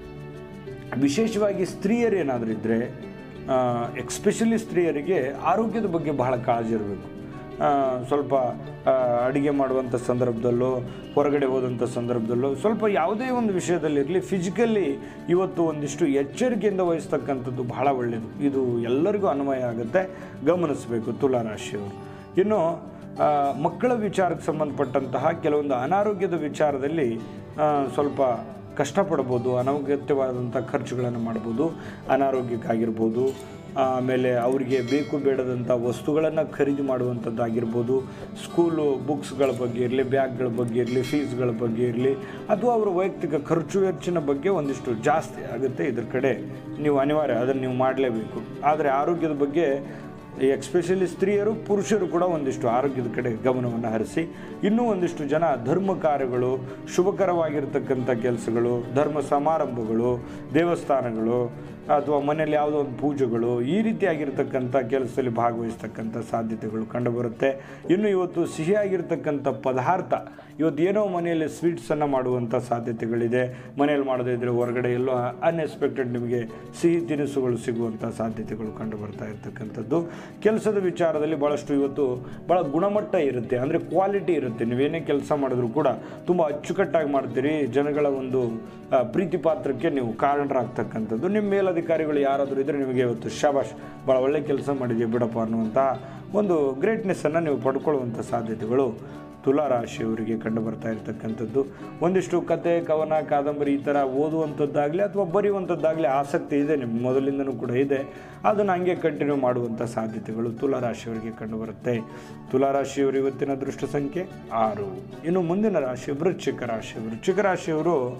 ವಿಶೇಷವಾಗಿ ಸ್ತ್ರೀಯರು ಏನಾದರೂ ಇದ್ದರೆ ಎಕ್ಸ್ಪೆಷಲಿ ಸ್ತ್ರೀಯರಿಗೆ ಆರೋಗ್ಯದ ಬಗ್ಗೆ ಬಹಳ ಕಾಳಜಿ ಇರಬೇಕು ಆ, ಸ್ವಲ್ಪ ಅಡುಗೆ ಮಾಡುವಂಥ ಸಂದರ್ಭದಲ್ಲೋ ಹೊರಗಡೆ ಹೋದಂಥ ಸಂದರ್ಭದಲ್ಲೋ ಸ್ವಲ್ಪ ಯಾವುದೇ ಒಂದು ವಿಷಯದಲ್ಲಿರಲಿ ಫಿಸಿಕಲಿ ಇವತ್ತು ಒಂದಿಷ್ಟು ಎಚ್ಚರಿಕೆಯಿಂದ ವಹಿಸ್ತಕ್ಕಂಥದ್ದು ಬಹಳ ಒಳ್ಳೆಯದು ಇದು ಎಲ್ಲರಿಗೂ ಅನ್ವಯ ಆಗುತ್ತೆ ಗಮನಿಸಬೇಕು ತುಲಾ ರಾಶಿಯವರು ಇನ್ನು ಆ, ಮಕ್ಕಳ ವಿಚಾರಕ್ಕೆ ಸಂಬಂಧಪಟ್ಟಂತಹ ಕೆಲವೊಂದು ಅನಾರೋಗ್ಯದ ವಿಚಾರದಲ್ಲಿ ಆ, ಸ್ವಲ್ಪ ಕಷ್ಟಪಡ್ಬೋದು ಅನಗತ್ಯವಾದಂಥ ಖರ್ಚುಗಳನ್ನು ಮಾಡ್ಬೋದು ಅನಾರೋಗ್ಯಕ್ಕಾಗಿರ್ಬೋದು ಆಮೇಲೆ ಅವರಿಗೆ ಬೇಕು ಬೇಡದಂಥ ವಸ್ತುಗಳನ್ನು ಖರೀದಿ ಮಾಡುವಂಥದ್ದಾಗಿರ್ಬೋದು ಸ್ಕೂಲು ಬುಕ್ಸ್ಗಳ ಬಗ್ಗೆ ಇರಲಿ ಬ್ಯಾಗ್ಗಳ ಬಗ್ಗೆ ಇರಲಿ ಫೀಸ್ಗಳ ಬಗ್ಗೆ ಇರಲಿ ಅಥವಾ ಅವರ ವೈಯಕ್ತಿಕ ಖರ್ಚು ವೆಚ್ಚಿನ ಬಗ್ಗೆ ಒಂದಿಷ್ಟು ಜಾಸ್ತಿ ಆಗುತ್ತೆ ಇದ್ರ ಕಡೆ ನೀವು ಅನಿವಾರ್ಯ ಅದನ್ನು ನೀವು ಮಾಡಲೇಬೇಕು ಆದರೆ ಆರೋಗ್ಯದ ಬಗ್ಗೆ ಎಕ್ಸ್ಪೆಷಲಿ ಸ್ತ್ರೀಯರು ಪುರುಷರು ಕೂಡ ಒಂದಿಷ್ಟು ಆರೋಗ್ಯದ ಕಡೆ ಗಮನವನ್ನು ಹರಿಸಿ ಇನ್ನೂ ಒಂದಿಷ್ಟು ಜನ ಧರ್ಮ ಕಾರ್ಯಗಳು ಶುಭಕರವಾಗಿರ್ತಕ್ಕಂಥ ಕೆಲಸಗಳು ಧರ್ಮ ಸಮಾರಂಭಗಳು ದೇವಸ್ಥಾನಗಳು ಅಥವಾ ಮನೆಯಲ್ಲಿ ಯಾವುದೋ ಒಂದು ಪೂಜೆಗಳು ಈ ರೀತಿಯಾಗಿರ್ತಕ್ಕಂಥ ಕೆಲಸದಲ್ಲಿ ಭಾಗವಹಿಸ್ತಕ್ಕಂಥ ಸಾಧ್ಯತೆಗಳು ಕಂಡುಬರುತ್ತೆ ಇನ್ನು ಇವತ್ತು ಸಿಹಿಯಾಗಿರ್ತಕ್ಕಂಥ ಪದಾರ್ಥ ಇವತ್ತು ಏನೋ ಮನೆಯಲ್ಲಿ ಸ್ವೀಟ್ಸನ್ನು ಮಾಡುವಂಥ ಸಾಧ್ಯತೆಗಳಿದೆ ಮನೆಯಲ್ಲಿ ಮಾಡದೇ ಇದ್ದರೆ ಹೊರಗಡೆ ಎಲ್ಲೋ ಅನ್ಎಕ್ಸ್ಪೆಕ್ಟೆಡ್ ನಿಮಗೆ ಸಿಹಿ ತಿನಿಸುಗಳು ಸಿಗುವಂಥ ಸಾಧ್ಯತೆಗಳು ಕಂಡು ಬರ್ತಾ ಇರ್ತಕ್ಕಂಥದ್ದು ಕೆಲಸದ ವಿಚಾರದಲ್ಲಿ ಭಾಳಷ್ಟು ಇವತ್ತು ಭಾಳ ಗುಣಮಟ್ಟ ಇರುತ್ತೆ ಅಂದರೆ ಕ್ವಾಲಿಟಿ ಇರುತ್ತೆ ನೀವೇನೇ ಕೆಲಸ ಮಾಡಿದ್ರು ಕೂಡ ತುಂಬ ಅಚ್ಚುಕಟ್ಟಾಗಿ ಮಾಡ್ತೀರಿ ಜನಗಳ ಒಂದು ಆ, ಪ್ರೀತಿ ಪಾತ್ರಕ್ಕೆ ನೀವು ಕಾರಣರಾಗ್ತಕ್ಕಂಥದ್ದು ನಿಮ್ಮ ಮೇಲಧಿಕಾರಿಗಳು ಯಾರಾದರೂ ಇದ್ದರೆ ನಿಮಗೆ ಇವತ್ತು ಶಾಬಾಷ್ ಭಾಳ ಒಳ್ಳೆ ಕೆಲಸ ಮಾಡಿದ್ದೀವಿ ಬಿಡಪ್ಪ ಅನ್ನುವಂಥ ಒಂದು ಗ್ರೇಟ್ನೆಸ್ಸನ್ನು ನೀವು ಪಡ್ಕೊಳ್ಳುವಂಥ ಸಾಧ್ಯತೆಗಳು ತುಲಾ ರಾಶಿಯವರಿಗೆ ಕಂಡು ಬರ್ತಾ ಇರತಕ್ಕಂಥದ್ದು ಒಂದಿಷ್ಟು ಕತೆ ಕವನ ಕಾದಂಬರಿ ಈ ಥರ ಓದುವಂಥದ್ದಾಗಲಿ ಅಥವಾ ಬರೆಯುವಂಥದ್ದಾಗಲಿ ಆಸಕ್ತಿ ಇದೆ ನಿಮ್ಮ ಮೊದಲಿಂದನೂ ಕೂಡ ಇದೆ ಅದನ್ನು ಹಂಗೆ ಕಂಟಿನ್ಯೂ ಮಾಡುವಂಥ ಸಾಧ್ಯತೆಗಳು ತುಲಾ ರಾಶಿಯವರಿಗೆ ಕಂಡು ಬರುತ್ತೆ ತುಲಾ ರಾಶಿಯವರು ಇವತ್ತಿನ ಅದೃಷ್ಟ ಸಂಖ್ಯೆ ಆರು ಇನ್ನು ಮುಂದಿನ ರಾಶಿ ವೃಶ್ಚಿಕ ರಾಶಿ ವೃಶ್ಚಿಕ ರಾಶಿಯವರು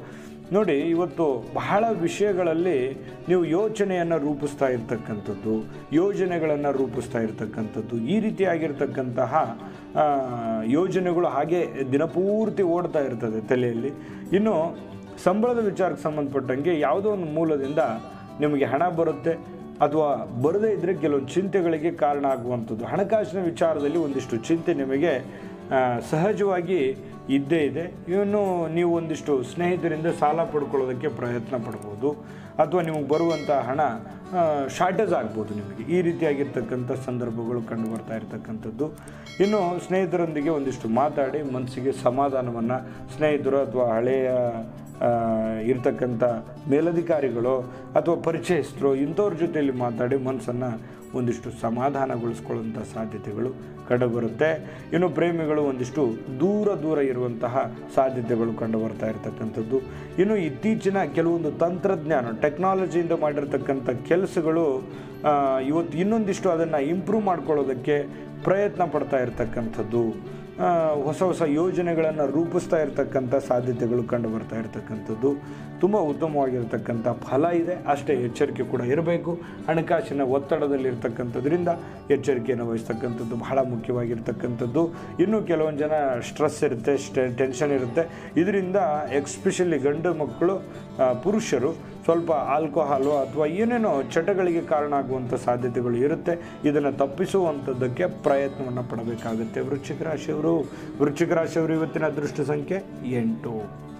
ನೋಡಿ ಇವತ್ತು ಬಹಳ ವಿಷಯಗಳಲ್ಲಿ ನೀವು ಯೋಚನೆಯನ್ನು ರೂಪಿಸ್ತಾ ಇರ್ತಕ್ಕಂಥದ್ದು ಯೋಜನೆಗಳನ್ನು ರೂಪಿಸ್ತಾ ಇರ್ತಕ್ಕಂಥದ್ದು ಈ ರೀತಿಯಾಗಿರ್ತಕ್ಕಂತಹ ಆ, ಯೋಜನೆಗಳು ಹಾಗೆ ದಿನಪೂರ್ತಿ ಓಡ್ತಾ ಇರ್ತದೆ ತಲೆಯಲ್ಲಿ ಇನ್ನು ಸಂಬಳದ ವಿಚಾರಕ್ಕೆ ಸಂಬಂಧಪಟ್ಟಂಗೆ ಯಾವುದೋ ಒಂದು ಮೂಲದಿಂದ ನಿಮಗೆ ಹಣ ಬರುತ್ತೆ ಅಥವಾ ಬರದೇ ಇದ್ದರೆ ಕೆಲವೊಂದು ಚಿಂತೆಗಳಿಗೆ ಕಾರಣ ಆಗುವಂಥದ್ದು ಹಣಕಾಸಿನ ವಿಚಾರದಲ್ಲಿ ಒಂದಿಷ್ಟು ಚಿಂತೆ ನಿಮಗೆ ಆ, ಸಹಜವಾಗಿ ಇದ್ದೇ ಇದೆ ಇನ್ನು ನೀವು ಒಂದಿಷ್ಟು ಸ್ನೇಹಿತರಿಂದ ಸಾಲ ಪಡ್ಕೊಳ್ಳೋದಕ್ಕೆ ಪ್ರಯತ್ನ ಪಡ್ಬೋದು ಅಥವಾ ನಿಮಗೆ ಬರುವಂಥ ಹಣ ಶಾರ್ಟೇಜ್ ಆಗ್ಬೋದು ನಿಮಗೆ ಈ ರೀತಿಯಾಗಿರ್ತಕ್ಕಂಥ ಸಂದರ್ಭಗಳು ಕಂಡು ಬರ್ತಾ ಇರ್ತಕ್ಕಂಥದ್ದು ಇನ್ನು ಸ್ನೇಹಿತರೊಂದಿಗೆ ಒಂದಿಷ್ಟು ಮಾತಾಡಿ ಮನಸ್ಸಿಗೆ ಸಮಾಧಾನವನ್ನು ಸ್ನೇಹಿತರು ಅಥವಾ ಹಳೆಯ ಆ, ಇರ್ತಕ್ಕಂಥ ಮೇಲಧಿಕಾರಿಗಳು ಅಥವಾ ಪರಿಚಯಸ್ಥರು ಇಂಥವ್ರ ಜೊತೆಯಲ್ಲಿ ಮಾತಾಡಿ ಮನಸ್ಸನ್ನು ಒಂದಿಷ್ಟು ಸಮಾಧಾನಗೊಳಿಸ್ಕೊಳ್ಳುವಂಥ ಸಾಧ್ಯತೆಗಳು ಕಂಡುಬರುತ್ತೆ ಇನ್ನು ಪ್ರೇಮಿಗಳು ಒಂದಿಷ್ಟು ದೂರ ದೂರ ಇರುವಂತಹ ಸಾಧ್ಯತೆಗಳು ಕಂಡು ಬರ್ತಾ ಇರತಕ್ಕಂಥದ್ದು ಇನ್ನು ಇತ್ತೀಚಿನ ಕೆಲವೊಂದು ತಂತ್ರಜ್ಞಾನ ಟೆಕ್ನಾಲಜಿಯಿಂದ ಮಾಡಿರ್ತಕ್ಕಂಥ ಕೆಲಸಗಳು ಆ, ಇವತ್ತು ಇನ್ನೊಂದಿಷ್ಟು ಅದನ್ನು ಇಂಪ್ರೂವ್ ಮಾಡ್ಕೊಳ್ಳೋದಕ್ಕೆ ಪ್ರಯತ್ನ ಪಡ್ತಾ ಇರತಕ್ಕಂಥದ್ದು ಆ, ಹೊಸ ಹೊಸ ಯೋಜನೆಗಳನ್ನು ರೂಪಿಸ್ತಾ ಇರತಕ್ಕಂಥ ಸಾಧ್ಯತೆಗಳು ಕಂಡು ಬರ್ತಾ ಇರತಕ್ಕಂಥದ್ದು ತುಂಬ ಉತ್ತಮವಾಗಿರ್ತಕ್ಕಂಥ ಫಲ ಇದೆ ಅಷ್ಟೇ ಎಚ್ಚರಿಕೆ ಕೂಡ ಇರಬೇಕು ಹಣಕಾಸಿನ ಒತ್ತಡದಲ್ಲಿರ್ತಕ್ಕಂಥದ್ರಿಂದ ಎಚ್ಚರಿಕೆಯನ್ನು ವಹಿಸ್ತಕ್ಕಂಥದ್ದು ಬಹಳ ಮುಖ್ಯವಾಗಿರ್ತಕ್ಕಂಥದ್ದು ಇನ್ನು ಕೆಲವೊಂದು ಜನ ಸ್ಟ್ರೆಸ್ ಇರುತ್ತೆ ಸ್ಟೆ ಟೆನ್ಷನ್ ಇರುತ್ತೆ ಇದರಿಂದ ಎಕ್ಸ್ಪೆಷಲಿ ಗಂಡು ಮಕ್ಕಳು ಆ, ಪುರುಷರು ಸ್ವಲ್ಪ ಆಲ್ಕೋಹಾಲು ಅಥವಾ ಏನೇನೋ ಚಟಗಳಿಗೆ ಕಾರಣ ಆಗುವಂಥ ಸಾಧ್ಯತೆಗಳು ಇರುತ್ತೆ ಇದನ್ನು ತಪ್ಪಿಸುವಂಥದ್ದಕ್ಕೆ ಪ್ರಯತ್ನವನ್ನು ಪಡಬೇಕಾಗುತ್ತೆ ವೃಶ್ಚಿಕ ರಾಶಿಯವರು ವೃಶ್ಚಿಕ ರಾಶಿಯವರು ಇವತ್ತಿನ ಅದೃಷ್ಟ ಸಂಖ್ಯೆ ಎಂಟು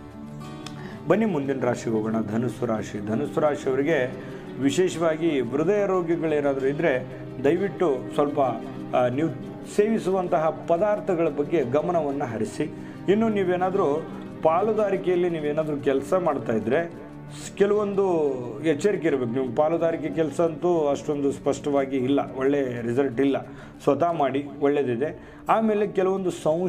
ಬನ್ನಿ ಮುಂದಿನ ರಾಶಿಗೆ ಹೋಗೋಣ ಧನುಸ್ಸು ರಾಶಿ ಧನುಸ್ಸು ರಾಶಿಯವರಿಗೆ ವಿಶೇಷವಾಗಿ ಹೃದಯ ರೋಗಿಗಳೇನಾದರೂ ಇದ್ದರೆ ದಯವಿಟ್ಟು ಸ್ವಲ್ಪ ಆ, ನೀವು ಸೇವಿಸುವಂತಹ ಪದಾರ್ಥಗಳ ಬಗ್ಗೆ ಗಮನವನ್ನು ಹರಿಸಿ ಇನ್ನು ನೀವೇನಾದರೂ ಪಾಲುದಾರಿಕೆಯಲ್ಲಿ ನೀವೇನಾದರೂ ಕೆಲಸ ಮಾಡ್ತಾ ಇದ್ದರೆ ಸ್- ಕೆಲವೊಂದು ಎಚ್ಚರಿಕೆ ಇರಬೇಕು ನೀವು ಪಾಲುದಾರಿಕೆ ಕೆಲಸ ಅಂತೂ ಅಷ್ಟೊಂದು ಸ್ಪಷ್ಟವಾಗಿ ಇಲ್ಲ ಒಳ್ಳೆ ರಿಸಲ್ಟ್ ಇಲ್ಲ ಸ್ವತಃ ಮಾಡಿ ಒಳ್ಳೆಯದಿದೆ ಆಮೇಲೆ ಕೆಲವೊಂದು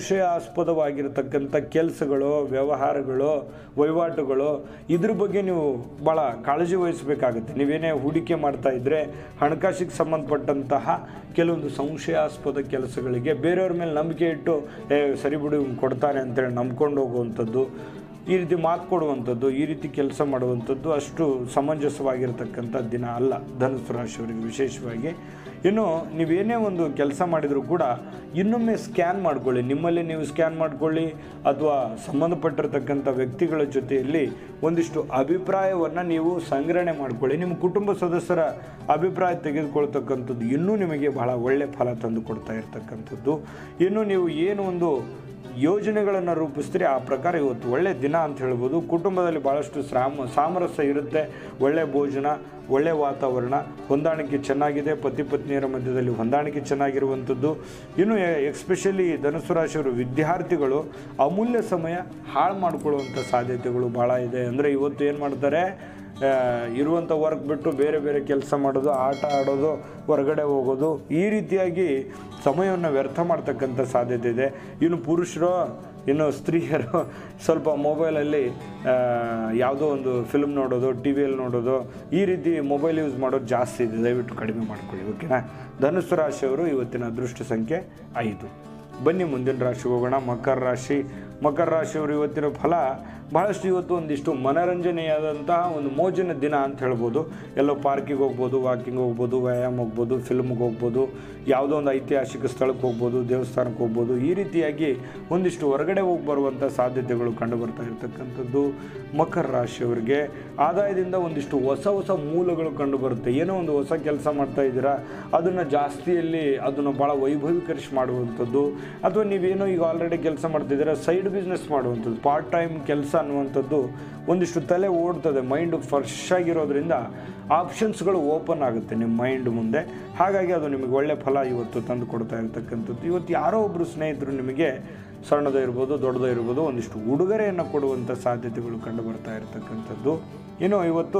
ಸಂಶಯಾಸ್ಪದವಾಗಿರತಕ್ಕಂಥ ಕೆಲಸಗಳು ವ್ಯವಹಾರಗಳು ವಹಿವಾಟುಗಳು ಇದ್ರ ಬಗ್ಗೆ ನೀವು ಭಾಳ ಕಾಳಜಿ ವಹಿಸಬೇಕಾಗುತ್ತೆ ನೀವೇನೇ ಹೂಡಿಕೆ ಮಾಡ್ತಾ ಇದ್ದರೆ ಹಣಕಾಸಿಗೆ ಸಂಬಂಧಪಟ್ಟಂತಹ ಕೆಲವೊಂದು ಸಂಶಯಾಸ್ಪದ ಕೆಲಸಗಳಿಗೆ ಬೇರೆಯವ್ರ ಮೇಲೆ ನಂಬಿಕೆ ಇಟ್ಟು ಏ ಸರಿ ಬಿಡು ಇವ್ನು ಕೊಡ್ತಾನೆ ಅಂತೇಳಿ ನಂಬ್ಕೊಂಡು ಹೋಗುವಂಥದ್ದು ಈ ರೀತಿ ಮಾತು ಕೊಡುವಂಥದ್ದು ಈ ರೀತಿ ಕೆಲಸ ಮಾಡುವಂಥದ್ದು ಅಷ್ಟು ಸಮಂಜಸವಾಗಿರ್ತಕ್ಕಂಥ ದಿನ ಅಲ್ಲ ಧನುಸು ರಾಶಿಯವರಿಗೆ ವಿಶೇಷವಾಗಿ ಇನ್ನು ನೀವೇನೇ ಒಂದು ಕೆಲಸ ಮಾಡಿದರೂ ಕೂಡ ಇನ್ನೊಮ್ಮೆ ಸ್ಕ್ಯಾನ್ ಮಾಡ್ಕೊಳ್ಳಿ ನಿಮ್ಮಲ್ಲಿ ನೀವು ಸ್ಕ್ಯಾನ್ ಮಾಡ್ಕೊಳ್ಳಿ ಅಥವಾ ಸಂಬಂಧಪಟ್ಟಿರ್ತಕ್ಕಂಥ ವ್ಯಕ್ತಿಗಳ ಜೊತೆಯಲ್ಲಿ ಒಂದಿಷ್ಟು ಅಭಿಪ್ರಾಯವನ್ನು ನೀವು ಸಂಗ್ರಹಣೆ ಮಾಡ್ಕೊಳ್ಳಿ ನಿಮ್ಮ ಕುಟುಂಬ ಸದಸ್ಯರ ಅಭಿಪ್ರಾಯ ತೆಗೆದುಕೊಳ್ತಕ್ಕಂಥದ್ದು ಇನ್ನೂ ನಿಮಗೆ ಬಹಳ ಒಳ್ಳೆ ಫಲ ತಂದು ಕೊಡ್ತಾ ಇರ್ತಕ್ಕಂಥದ್ದು ಇನ್ನು ನೀವು ಏನು ಒಂದು ಯೋಜನೆಗಳನ್ನು ರೂಪಿಸ್ತೀರಿ ಆ ಪ್ರಕಾರ ಇವತ್ತು ಒಳ್ಳೆ ದಿನ ಅಂತ ಹೇಳ್ಬೋದು ಕುಟುಂಬದಲ್ಲಿ ಭಾಳಷ್ಟು ಶ್ರಾಮ ಸಾಮರಸ್ಯ ಇರುತ್ತೆ ಒಳ್ಳೆ ಭೋಜನ ಒಳ್ಳೆ ವಾತಾವರಣ ಹೊಂದಾಣಿಕೆ ಚೆನ್ನಾಗಿದೆ ಪತಿ ಪತ್ನಿಯರ ಮಧ್ಯದಲ್ಲಿ ಹೊಂದಾಣಿಕೆ ಚೆನ್ನಾಗಿರುವಂಥದ್ದು ಇನ್ನು ಎಕ್ಸ್ಪೆಷಲಿ ಧನುಸು ರಾಶಿಯವರು ವಿದ್ಯಾರ್ಥಿಗಳು ಅಮೂಲ್ಯ ಸಮಯ ಹಾಳು ಮಾಡಿಕೊಳ್ಳುವಂಥ ಸಾಧ್ಯತೆಗಳು ಭಾಳ ಇದೆ ಅಂದರೆ ಇವತ್ತು ಏನು ಮಾಡ್ತಾರೆ ಆ, ಇರುವಂಥ ವರ್ಕ್ ಬಿಟ್ಟು ಬೇರೆ ಬೇರೆ ಕೆಲಸ ಮಾಡೋದು ಆಟ ಆಡೋದು ಹೊರಗಡೆ ಹೋಗೋದು ಈ ರೀತಿಯಾಗಿ ಸಮಯವನ್ನು ವ್ಯರ್ಥ ಮಾಡ್ತಕ್ಕಂಥ ಸಾಧ್ಯತೆ ಇದೆ ಇನ್ನು ಪುರುಷರು ಇನ್ನು ಸ್ತ್ರೀಯರು ಸ್ವಲ್ಪ ಮೊಬೈಲಲ್ಲಿ ಆ, ಯಾವುದೋ ಒಂದು ಫಿಲ್ಮ್ ನೋಡೋದು ಟಿ ವಿಯಲ್ಲಿ ನೋಡೋದು ಈ ರೀತಿ ಮೊಬೈಲ್ ಯೂಸ್ ಮಾಡೋದು ಜಾಸ್ತಿ ಇದೆ ದಯವಿಟ್ಟು ಕಡಿಮೆ ಮಾಡ್ಕೊಳ್ಳಿ ಓಕೆನಾ ಧನುಸ್ಸು ರಾಶಿಯವರು ಇವತ್ತಿನ ಅದೃಷ್ಟ ಸಂಖ್ಯೆ ಐದು ಬನ್ನಿ ಮುಂದಿನ ರಾಶಿಗೆ ಹೋಗೋಣ ಮಕರ ರಾಶಿ ಮಕರ ರಾಶಿಯವರು ಇವತ್ತಿನ ಫಲ ಬಹಳಷ್ಟು ಇವತ್ತು ಒಂದಿಷ್ಟು ಮನರಂಜನೆಯಾದಂತಹ ಒಂದು ಮೋಜಿನ ದಿನ ಅಂತ ಹೇಳ್ಬೋದು ಎಲ್ಲೋ ಪಾರ್ಕಿಗೆ ಹೋಗ್ಬೋದು ವಾಕಿಂಗ್ ಹೋಗ್ಬೋದು ವ್ಯಾಯಾಮ ಹೋಗ್ಬೋದು ಫಿಲ್ಮ್ಗೆ ಹೋಗ್ಬೋದು ಯಾವುದೋ ಒಂದು ಐತಿಹಾಸಿಕ ಸ್ಥಳಕ್ಕೆ ಹೋಗ್ಬೋದು ದೇವಸ್ಥಾನಕ್ಕೆ ಹೋಗ್ಬೋದು ಈ ರೀತಿಯಾಗಿ ಒಂದಿಷ್ಟು ಹೊರಗಡೆ ಹೋಗಿ ಬರುವಂಥ ಸಾಧ್ಯತೆಗಳು ಕಂಡು ಬರ್ತಾ ಇರತಕ್ಕಂಥದ್ದು ಮಕರ ರಾಶಿಯವರಿಗೆ ಆದಾಯದಿಂದ ಒಂದಿಷ್ಟು ಹೊಸ ಹೊಸ ಮೂಲಗಳು ಕಂಡು ಬರುತ್ತೆ ಏನೋ ಒಂದು ಹೊಸ ಕೆಲಸ ಮಾಡ್ತಾ ಇದ್ದೀರಾ ಅದನ್ನು ಜಾಸ್ತಿಯಲ್ಲಿ ಅದನ್ನು ಭಾಳ ವೈಭವೀಕರಿಸಿ ಮಾಡುವಂಥದ್ದು ಅಥವಾ ನೀವೇನೋ ಈಗ ಆಲ್ರೆಡಿ ಕೆಲಸ ಮಾಡ್ತಿದ್ದೀರಾ ಸೈಡ್ ಬಿಸ್ನೆಸ್ ಮಾಡುವಂಥದ್ದು ಪಾರ್ಟ್ ಟೈಮ್ ಕೆಲಸ ಅನ್ನುವಂಥದ್ದು ಒಂದಿಷ್ಟು ತಲೆ ಓಡ್ತದೆ ಮೈಂಡು ಫ್ರೆಶ್ ಆಗಿರೋದ್ರಿಂದ ಆಪ್ಷನ್ಸ್ಗಳು ಓಪನ್ ಆಗುತ್ತೆ ನಿಮ್ಮ ಮೈಂಡ್ ಮುಂದೆ ಹಾಗಾಗಿ ಅದು ನಿಮಗೆ ಒಳ್ಳೆ ಫಲ ಇವತ್ತು ತಂದು ಕೊಡ್ತಾ ಇರತಕ್ಕಂಥದ್ದು ಇವತ್ತು ಯಾರೋ ಒಬ್ಬರು ಸ್ನೇಹಿತರು ನಿಮಗೆ ಸಣ್ಣದ ಇರ್ಬೋದು ದೊಡ್ಡದ ಇರ್ಬೋದು ಒಂದಿಷ್ಟು ಉಡುಗೊರೆಯನ್ನು ಕೊಡುವಂಥ ಸಾಧ್ಯತೆಗಳು ಕಂಡು ಬರ್ತಾ ಇರತಕ್ಕಂಥದ್ದು ಇನ್ನು ಇವತ್ತು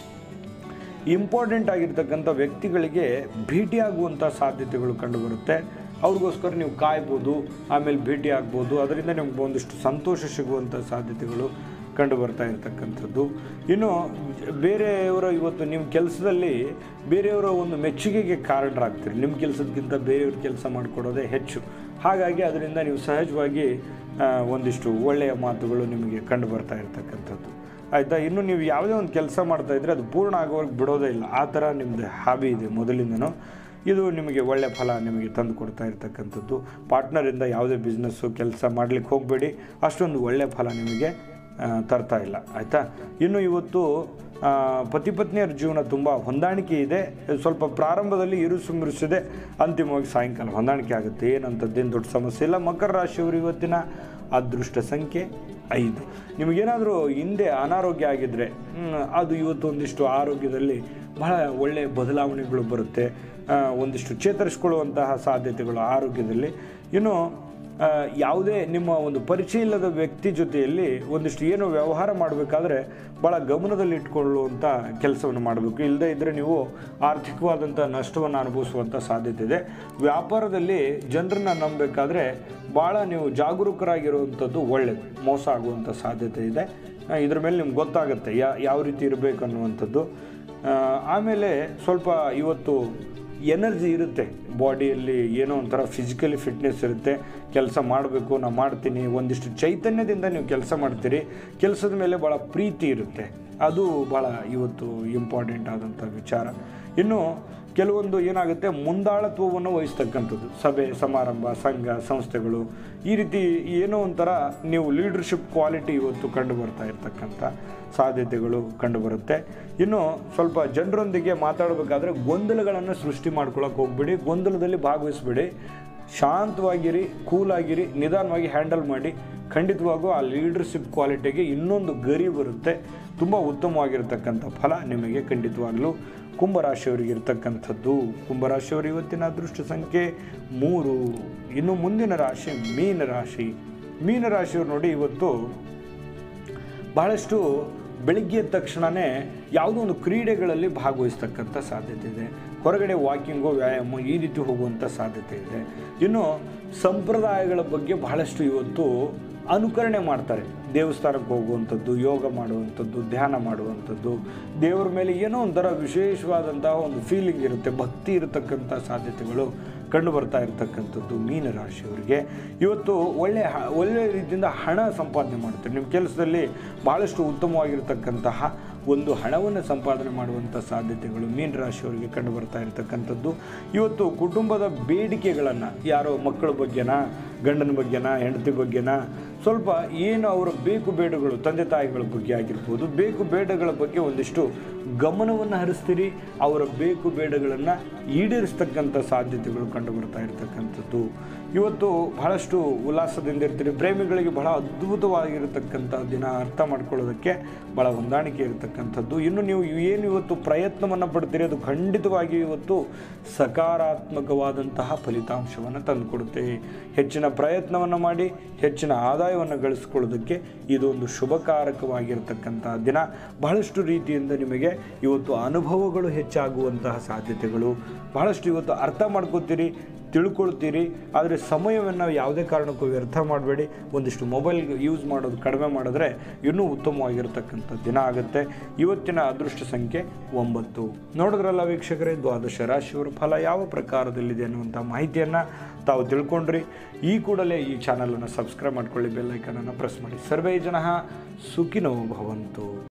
ಇಂಪಾರ್ಟೆಂಟ್ ಆಗಿರ್ತಕ್ಕಂಥ ವ್ಯಕ್ತಿಗಳಿಗೆ ಭೇಟಿಯಾಗುವಂಥ ಸಾಧ್ಯತೆಗಳು ಕಂಡುಬರುತ್ತೆ ಅವ್ರಿಗೋಸ್ಕರ ನೀವು ಕಾಯ್ಬೋದು ಆಮೇಲೆ ಭೇಟಿ ಆಗ್ಬೋದು ಅದರಿಂದ ನಿಮ್ಗೆ ಒಂದಿಷ್ಟು ಸಂತೋಷ ಸಿಗುವಂಥ ಸಾಧ್ಯತೆಗಳು ಕಂಡು ಬರ್ತಾ ಇರತಕ್ಕಂಥದ್ದು ಇನ್ನು ಬೇರೆಯವರ ಇವತ್ತು ನಿಮ್ಮ ಕೆಲಸದಲ್ಲಿ ಬೇರೆಯವರ ಒಂದು ಮೆಚ್ಚುಗೆಗೆ ಕಾರಣರಾಗ್ತೀರಿ ನಿಮ್ಮ ಕೆಲಸಕ್ಕಿಂತ ಬೇರೆಯವ್ರ ಕೆಲಸ ಮಾಡಿಕೊಡೋದೇ ಹೆಚ್ಚು ಹಾಗಾಗಿ ಅದರಿಂದ ನೀವು ಸಹಜವಾಗಿ ಆ, ಒಂದಿಷ್ಟು ಒಳ್ಳೆಯ ಮಾತುಗಳು ನಿಮಗೆ ಕಂಡು ಬರ್ತಾ ಇರತಕ್ಕಂಥದ್ದು ಆಯಿತಾ ಇನ್ನು ನೀವು ಯಾವುದೇ ಒಂದು ಕೆಲಸ ಮಾಡ್ತಾ ಇದ್ರೆ ಅದು ಪೂರ್ಣ ಆಗೋವರೆಗೆ ಬಿಡೋದೇ ಇಲ್ಲ ಆ ಥರ ನಿಮ್ಮದು ಹಾಬಿ ಇದೆ ಮೊದಲಿಂದನೂ ಇದು ನಿಮಗೆ ಒಳ್ಳೆ ಫಲ ನಿಮಗೆ ತಂದು ಕೊಡ್ತಾ ಇರ್ತಕ್ಕಂಥದ್ದು ಪಾರ್ಟ್ನರಿಂದ ಯಾವುದೇ ಬಿಸ್ನೆಸ್ಸು ಕೆಲಸ ಮಾಡಲಿಕ್ಕೆ ಹೋಗಬೇಡಿ ಅಷ್ಟೊಂದು ಒಳ್ಳೆ ಫಲ ನಿಮಗೆ ಆ, ತರ್ತಾ ಇಲ್ಲ ಆಯಿತಾ ಇನ್ನು ಇವತ್ತು ಆ, ಪತಿ ಪತ್ನಿಯರ ಜೀವನ ತುಂಬ ಹೊಂದಾಣಿಕೆ ಇದೆ ಸ್ವಲ್ಪ ಪ್ರಾರಂಭದಲ್ಲಿ ಇರುಸು ಮುರುಸಿದೆ ಅಂತಿಮವಾಗಿ ಸಾಯಂಕಾಲ ಹೊಂದಾಣಿಕೆ ಆಗುತ್ತೆ ಏನಂಥದ್ದೇನು ದೊಡ್ಡ ಸಮಸ್ಯೆ ಇಲ್ಲ ಮಕರ ರಾಶಿಯವರು ಇವತ್ತಿನ ಅದೃಷ್ಟ ಸಂಖ್ಯೆ ಐದು ನಿಮಗೇನಾದರೂ ಹಿಂದೆ ಅನಾರೋಗ್ಯ ಆಗಿದ್ದರೆ ಮ್, ಅದು ಇವತ್ತು ಒಂದಿಷ್ಟು ಆರೋಗ್ಯದಲ್ಲಿ ಬಹಳ ಒಳ್ಳೆಯ ಬದಲಾವಣೆಗಳು ಬರುತ್ತೆ ಆ, ಒಂದಿಷ್ಟು ಚೇತರಿಸ್ಕೊಳ್ಳುವಂತಹ ಸಾಧ್ಯತೆಗಳು ಆರೋಗ್ಯದಲ್ಲಿ ಇನ್ನು ಆ, ಯಾವುದೇ ನಿಮ್ಮ ಒಂದು ಪರಿಚಯ ಇಲ್ಲದ ವ್ಯಕ್ತಿ ಜೊತೆಯಲ್ಲಿ ಒಂದಿಷ್ಟು ಏನು ವ್ಯವಹಾರ ಮಾಡಬೇಕಾದ್ರೆ ಭಾಳ ಗಮನದಲ್ಲಿ ಇಟ್ಕೊಳ್ಳುವಂಥ ಕೆಲಸವನ್ನು ಮಾಡಬೇಕು ಇಲ್ಲದೇ ಇದ್ದರೆ ನೀವು ಆರ್ಥಿಕವಾದಂಥ ನಷ್ಟವನ್ನು ಅನುಭವಿಸುವಂಥ ಸಾಧ್ಯತೆ ಇದೆ ವ್ಯಾಪಾರದಲ್ಲಿ ಜನರನ್ನ ನಂಬಬೇಕಾದ್ರೆ ಭಾಳ ನೀವು ಜಾಗರೂಕರಾಗಿರುವಂಥದ್ದು ಒಳ್ಳೆಯದು ಮೋಸ ಆಗುವಂಥ ಸಾಧ್ಯತೆ ಇದೆ ಆ, ಇದ್ರ ಮೇಲೆ ನಿಮ್ಗೆ ಗೊತ್ತಾಗುತ್ತೆ ಯಾ ಯಾವ ರೀತಿ ಇರಬೇಕು ಅನ್ನುವಂಥದ್ದು ಆ, ಆಮೇಲೆ ಸ್ವಲ್ಪ ಇವತ್ತು ಎನರ್ಜಿ ಇರುತ್ತೆ ಬಾಡಿಯಲ್ಲಿ ಏನೋ ಒಂಥರ ಫಿಸಿಕಲಿ ಫಿಟ್ನೆಸ್ ಇರುತ್ತೆ ಕೆಲಸ ಮಾಡಬೇಕು ನಾನು ಮಾಡ್ತೀನಿ ಒಂದಿಷ್ಟು ಚೈತನ್ಯದಿಂದ ನೀವು ಕೆಲಸ ಮಾಡ್ತೀರಿ ಕೆಲಸದ ಮೇಲೆ ಭಾಳ ಪ್ರೀತಿ ಇರುತ್ತೆ ಅದು ಭಾಳ ಇವತ್ತು ಇಂಪಾರ್ಟೆಂಟ್ ಆದಂಥ ವಿಚಾರ ಇನ್ನು ಕೆಲವೊಂದು ಏನಾಗುತ್ತೆ ಮುಂದಾಳತ್ವವನ್ನು ವಹಿಸ್ತಕ್ಕಂಥದ್ದು ಸಭೆ ಸಮಾರಂಭ ಸಂಘ ಸಂಸ್ಥೆಗಳು ಈ ರೀತಿ ಏನೋ ಒಂಥರ ನೀವು ಲೀಡರ್ಶಿಪ್ ಕ್ವಾಲಿಟಿ ಇವತ್ತು ಕಂಡು ಬರ್ತಾ ಇರ್ತಕ್ಕಂಥ ಸಾಧ್ಯತೆಗಳು ಕಂಡುಬರುತ್ತೆ ಇನ್ನು ಸ್ವಲ್ಪ ಜನರೊಂದಿಗೆ ಮಾತಾಡಬೇಕಾದ್ರೆ ಗೊಂದಲಗಳನ್ನು ಸೃಷ್ಟಿ ಮಾಡ್ಕೊಳ್ಳೋಕೆ ಹೋಗ್ಬೇಡಿ ಗೊಂದಲದಲ್ಲಿ ಭಾಗವಹಿಸ್ಬೇಡಿ ಶಾಂತವಾಗಿರಿ ಕೂಲಾಗಿರಿ ನಿಧಾನವಾಗಿ ಹ್ಯಾಂಡಲ್ ಮಾಡಿ ಖಂಡಿತವಾಗೂ ಆ ಲೀಡರ್ಶಿಪ್ ಕ್ವಾಲಿಟಿಗೆ ಇನ್ನೊಂದು ಗರಿ ಬರುತ್ತೆ ತುಂಬ ಉತ್ತಮವಾಗಿರ್ತಕ್ಕಂಥ ಫಲ ನಿಮಗೆ ಖಂಡಿತವಾಗಲೂ ಕುಂಭರಾಶಿಯವರಿಗೆ ಇರ್ತಕ್ಕಂಥದ್ದು ಕುಂಭರಾಶಿಯವರು ಇವತ್ತಿನ ಅದೃಷ್ಟ ಸಂಖ್ಯೆ ಮೂರು ಇನ್ನು ಮುಂದಿನ ರಾಶಿ ಮೀನ ರಾಶಿ ಮೀನ ರಾಶಿಯವರು ನೋಡಿ ಇವತ್ತು ಬಹಳಷ್ಟು ಬೆಳಿಗ್ಗೆ ಎದ್ದ ತಕ್ಷಣವೇ ಯಾವುದೋ ಒಂದು ಕ್ರೀಡೆಗಳಲ್ಲಿ ಭಾಗವಹಿಸ್ತಕ್ಕಂಥ ಸಾಧ್ಯತೆ ಇದೆ ಹೊರಗಡೆ ವಾಕಿಂಗು ವ್ಯಾಯಾಮ ಈ ರೀತಿ ಹೋಗುವಂಥ ಸಾಧ್ಯತೆ ಇದೆ ಇನ್ನು ಸಂಪ್ರದಾಯಗಳ ಬಗ್ಗೆ ಬಹಳಷ್ಟು ಇವತ್ತು ಅನುಕರಣೆ ಮಾಡ್ತಾರೆ ದೇವಸ್ಥಾನಕ್ಕೆ ಹೋಗುವಂಥದ್ದು ಯೋಗ ಮಾಡುವಂಥದ್ದು ಧ್ಯಾನ ಮಾಡುವಂಥದ್ದು ದೇವರ ಮೇಲೆ ಏನೋ ಒಂಥರ ವಿಶೇಷವಾದಂತಹ ಒಂದು ಫೀಲಿಂಗ್ ಇರುತ್ತೆ ಭಕ್ತಿ ಇರತಕ್ಕಂಥ ಸಾಧ್ಯತೆಗಳು ಕಂಡು ಬರ್ತಾ ಇರತಕ್ಕಂಥದ್ದು ಮೀನರಾಶಿಯವರಿಗೆ ಇವತ್ತು ಒಳ್ಳೆ ಹ ಒಳ್ಳೆಯ ರೀತಿಯಿಂದ ಹಣ ಸಂಪಾದನೆ ಮಾಡ್ತಾರೆ ನಿಮ್ಮ ಕೆಲಸದಲ್ಲಿ ಭಾಳಷ್ಟು ಉತ್ತಮವಾಗಿರ್ತಕ್ಕಂತಹ ಒಂದು ಹಣವನ್ನು ಸಂಪಾದನೆ ಮಾಡುವಂಥ ಸಾಧ್ಯತೆಗಳು ಮೀನರಾಶಿಯವರಿಗೆ ಕಂಡು ಬರ್ತಾ ಇರತಕ್ಕಂಥದ್ದು ಇವತ್ತು ಕುಟುಂಬದ ಬೇಡಿಕೆಗಳನ್ನು ಯಾರೋ ಮಕ್ಕಳ ಬಗ್ಗೆನಾ ಗಂಡನ ಬಗ್ಗೆನಾ ಹೆಂಡತಿ ಬಗ್ಗೆನಾ ಸ್ವಲ್ಪ ಏನು ಅವರ ಬೇಕು ಬೇಡಗಳು ತಂದೆ ತಾಯಿಗಳ ಬಗ್ಗೆ ಆಗಿರ್ಬೋದು ಬೇಕು ಬೇಡಗಳ ಬಗ್ಗೆ ಒಂದಿಷ್ಟು ಗಮನವನ್ನು ಹರಿಸ್ತೀರಿ ಅವರ ಬೇಕು ಬೇಡಗಳನ್ನು ಈಡೇರಿಸ್ತಕ್ಕಂಥ ಸಾಧ್ಯತೆಗಳು ಕಂಡು ಬರ್ತಾ ಇರತಕ್ಕಂಥದ್ದು ಇವತ್ತು ಬಹಳಷ್ಟು ಉಲ್ಲಾಸದಿಂದ ಇರ್ತೀರಿ ಪ್ರೇಮಿಗಳಿಗೆ ಬಹಳ ಅದ್ಭುತವಾಗಿರತಕ್ಕಂಥ ದಿನ ಅರ್ಥ ಮಾಡ್ಕೊಳ್ಳೋದಕ್ಕೆ ಭಾಳ ಹೊಂದಾಣಿಕೆ ಇರತಕ್ಕಂಥದ್ದು ಇನ್ನು ನೀವು ಏನು ಇವತ್ತು ಪ್ರಯತ್ನವನ್ನು ಪಡ್ತೀರಿ ಅದು ಖಂಡಿತವಾಗಿ ಇವತ್ತು ಸಕಾರಾತ್ಮಕವಾದಂತಹ ಫಲಿತಾಂಶವನ್ನು ತಂದುಕೊಡುತ್ತೆ ಹೆಚ್ಚಿನ ಪ್ರಯತ್ನವನ್ನು ಮಾಡಿ ಹೆಚ್ಚಿನ ಆದಾಯವನ್ನು ಗಳಿಸ್ಕೊಳ್ಳೋದಕ್ಕೆ ಇದೊಂದು ಶುಭಕಾರಕವಾಗಿರ್ತಕ್ಕಂಥ ದಿನ ಬಹಳಷ್ಟು ರೀತಿಯಿಂದ ನಿಮಗೆ ಇವತ್ತು ಅನುಭವಗಳು ಹೆಚ್ಚಾಗುವಂತಹ ಸಾಧ್ಯತೆಗಳು ಬಹಳಷ್ಟು ಇವತ್ತು ಅರ್ಥ ಮಾಡ್ಕೋತೀರಿ ತಿಳ್ಕೊಳ್ತೀರಿ ಆದರೆ ಸಮಯವನ್ನು ಯಾವುದೇ ಕಾರಣಕ್ಕೂ ವ್ಯರ್ಥ ಮಾಡಬೇಡಿ ಒಂದಿಷ್ಟು ಮೊಬೈಲ್ ಯೂಸ್ ಮಾಡೋದು ಕಡಿಮೆ ಮಾಡಿದ್ರೆ ಇನ್ನೂ ಉತ್ತಮವಾಗಿರ್ತಕ್ಕಂಥ ದಿನ ಆಗುತ್ತೆ ಇವತ್ತಿನ ಅದೃಷ್ಟ ಸಂಖ್ಯೆ ಒಂಬತ್ತು ನೋಡಿದ್ರಲ್ಲ ವೀಕ್ಷಕರೇ ದ್ವಾದಶ ರಾಶಿಯವರ ಫಲ ಯಾವ ಪ್ರಕಾರದಲ್ಲಿದೆ ಅನ್ನುವಂಥ ಮಾಹಿತಿಯನ್ನು ತಾವು ತಿಳ್ಕೊಂಡ್ರಿ ಈ ಕೂಡಲೇ ಈ ಚಾನಲನ್ನು ಸಬ್ಸ್ಕ್ರೈಬ್ ಮಾಡ್ಕೊಳ್ಳಿ ಬೆಲ್ಲೈಕನನ್ನು ಪ್ರೆಸ್ ಮಾಡಿ ಸರ್ವೇ ಜನ ಸುಖಿನೋ ಭವಂತು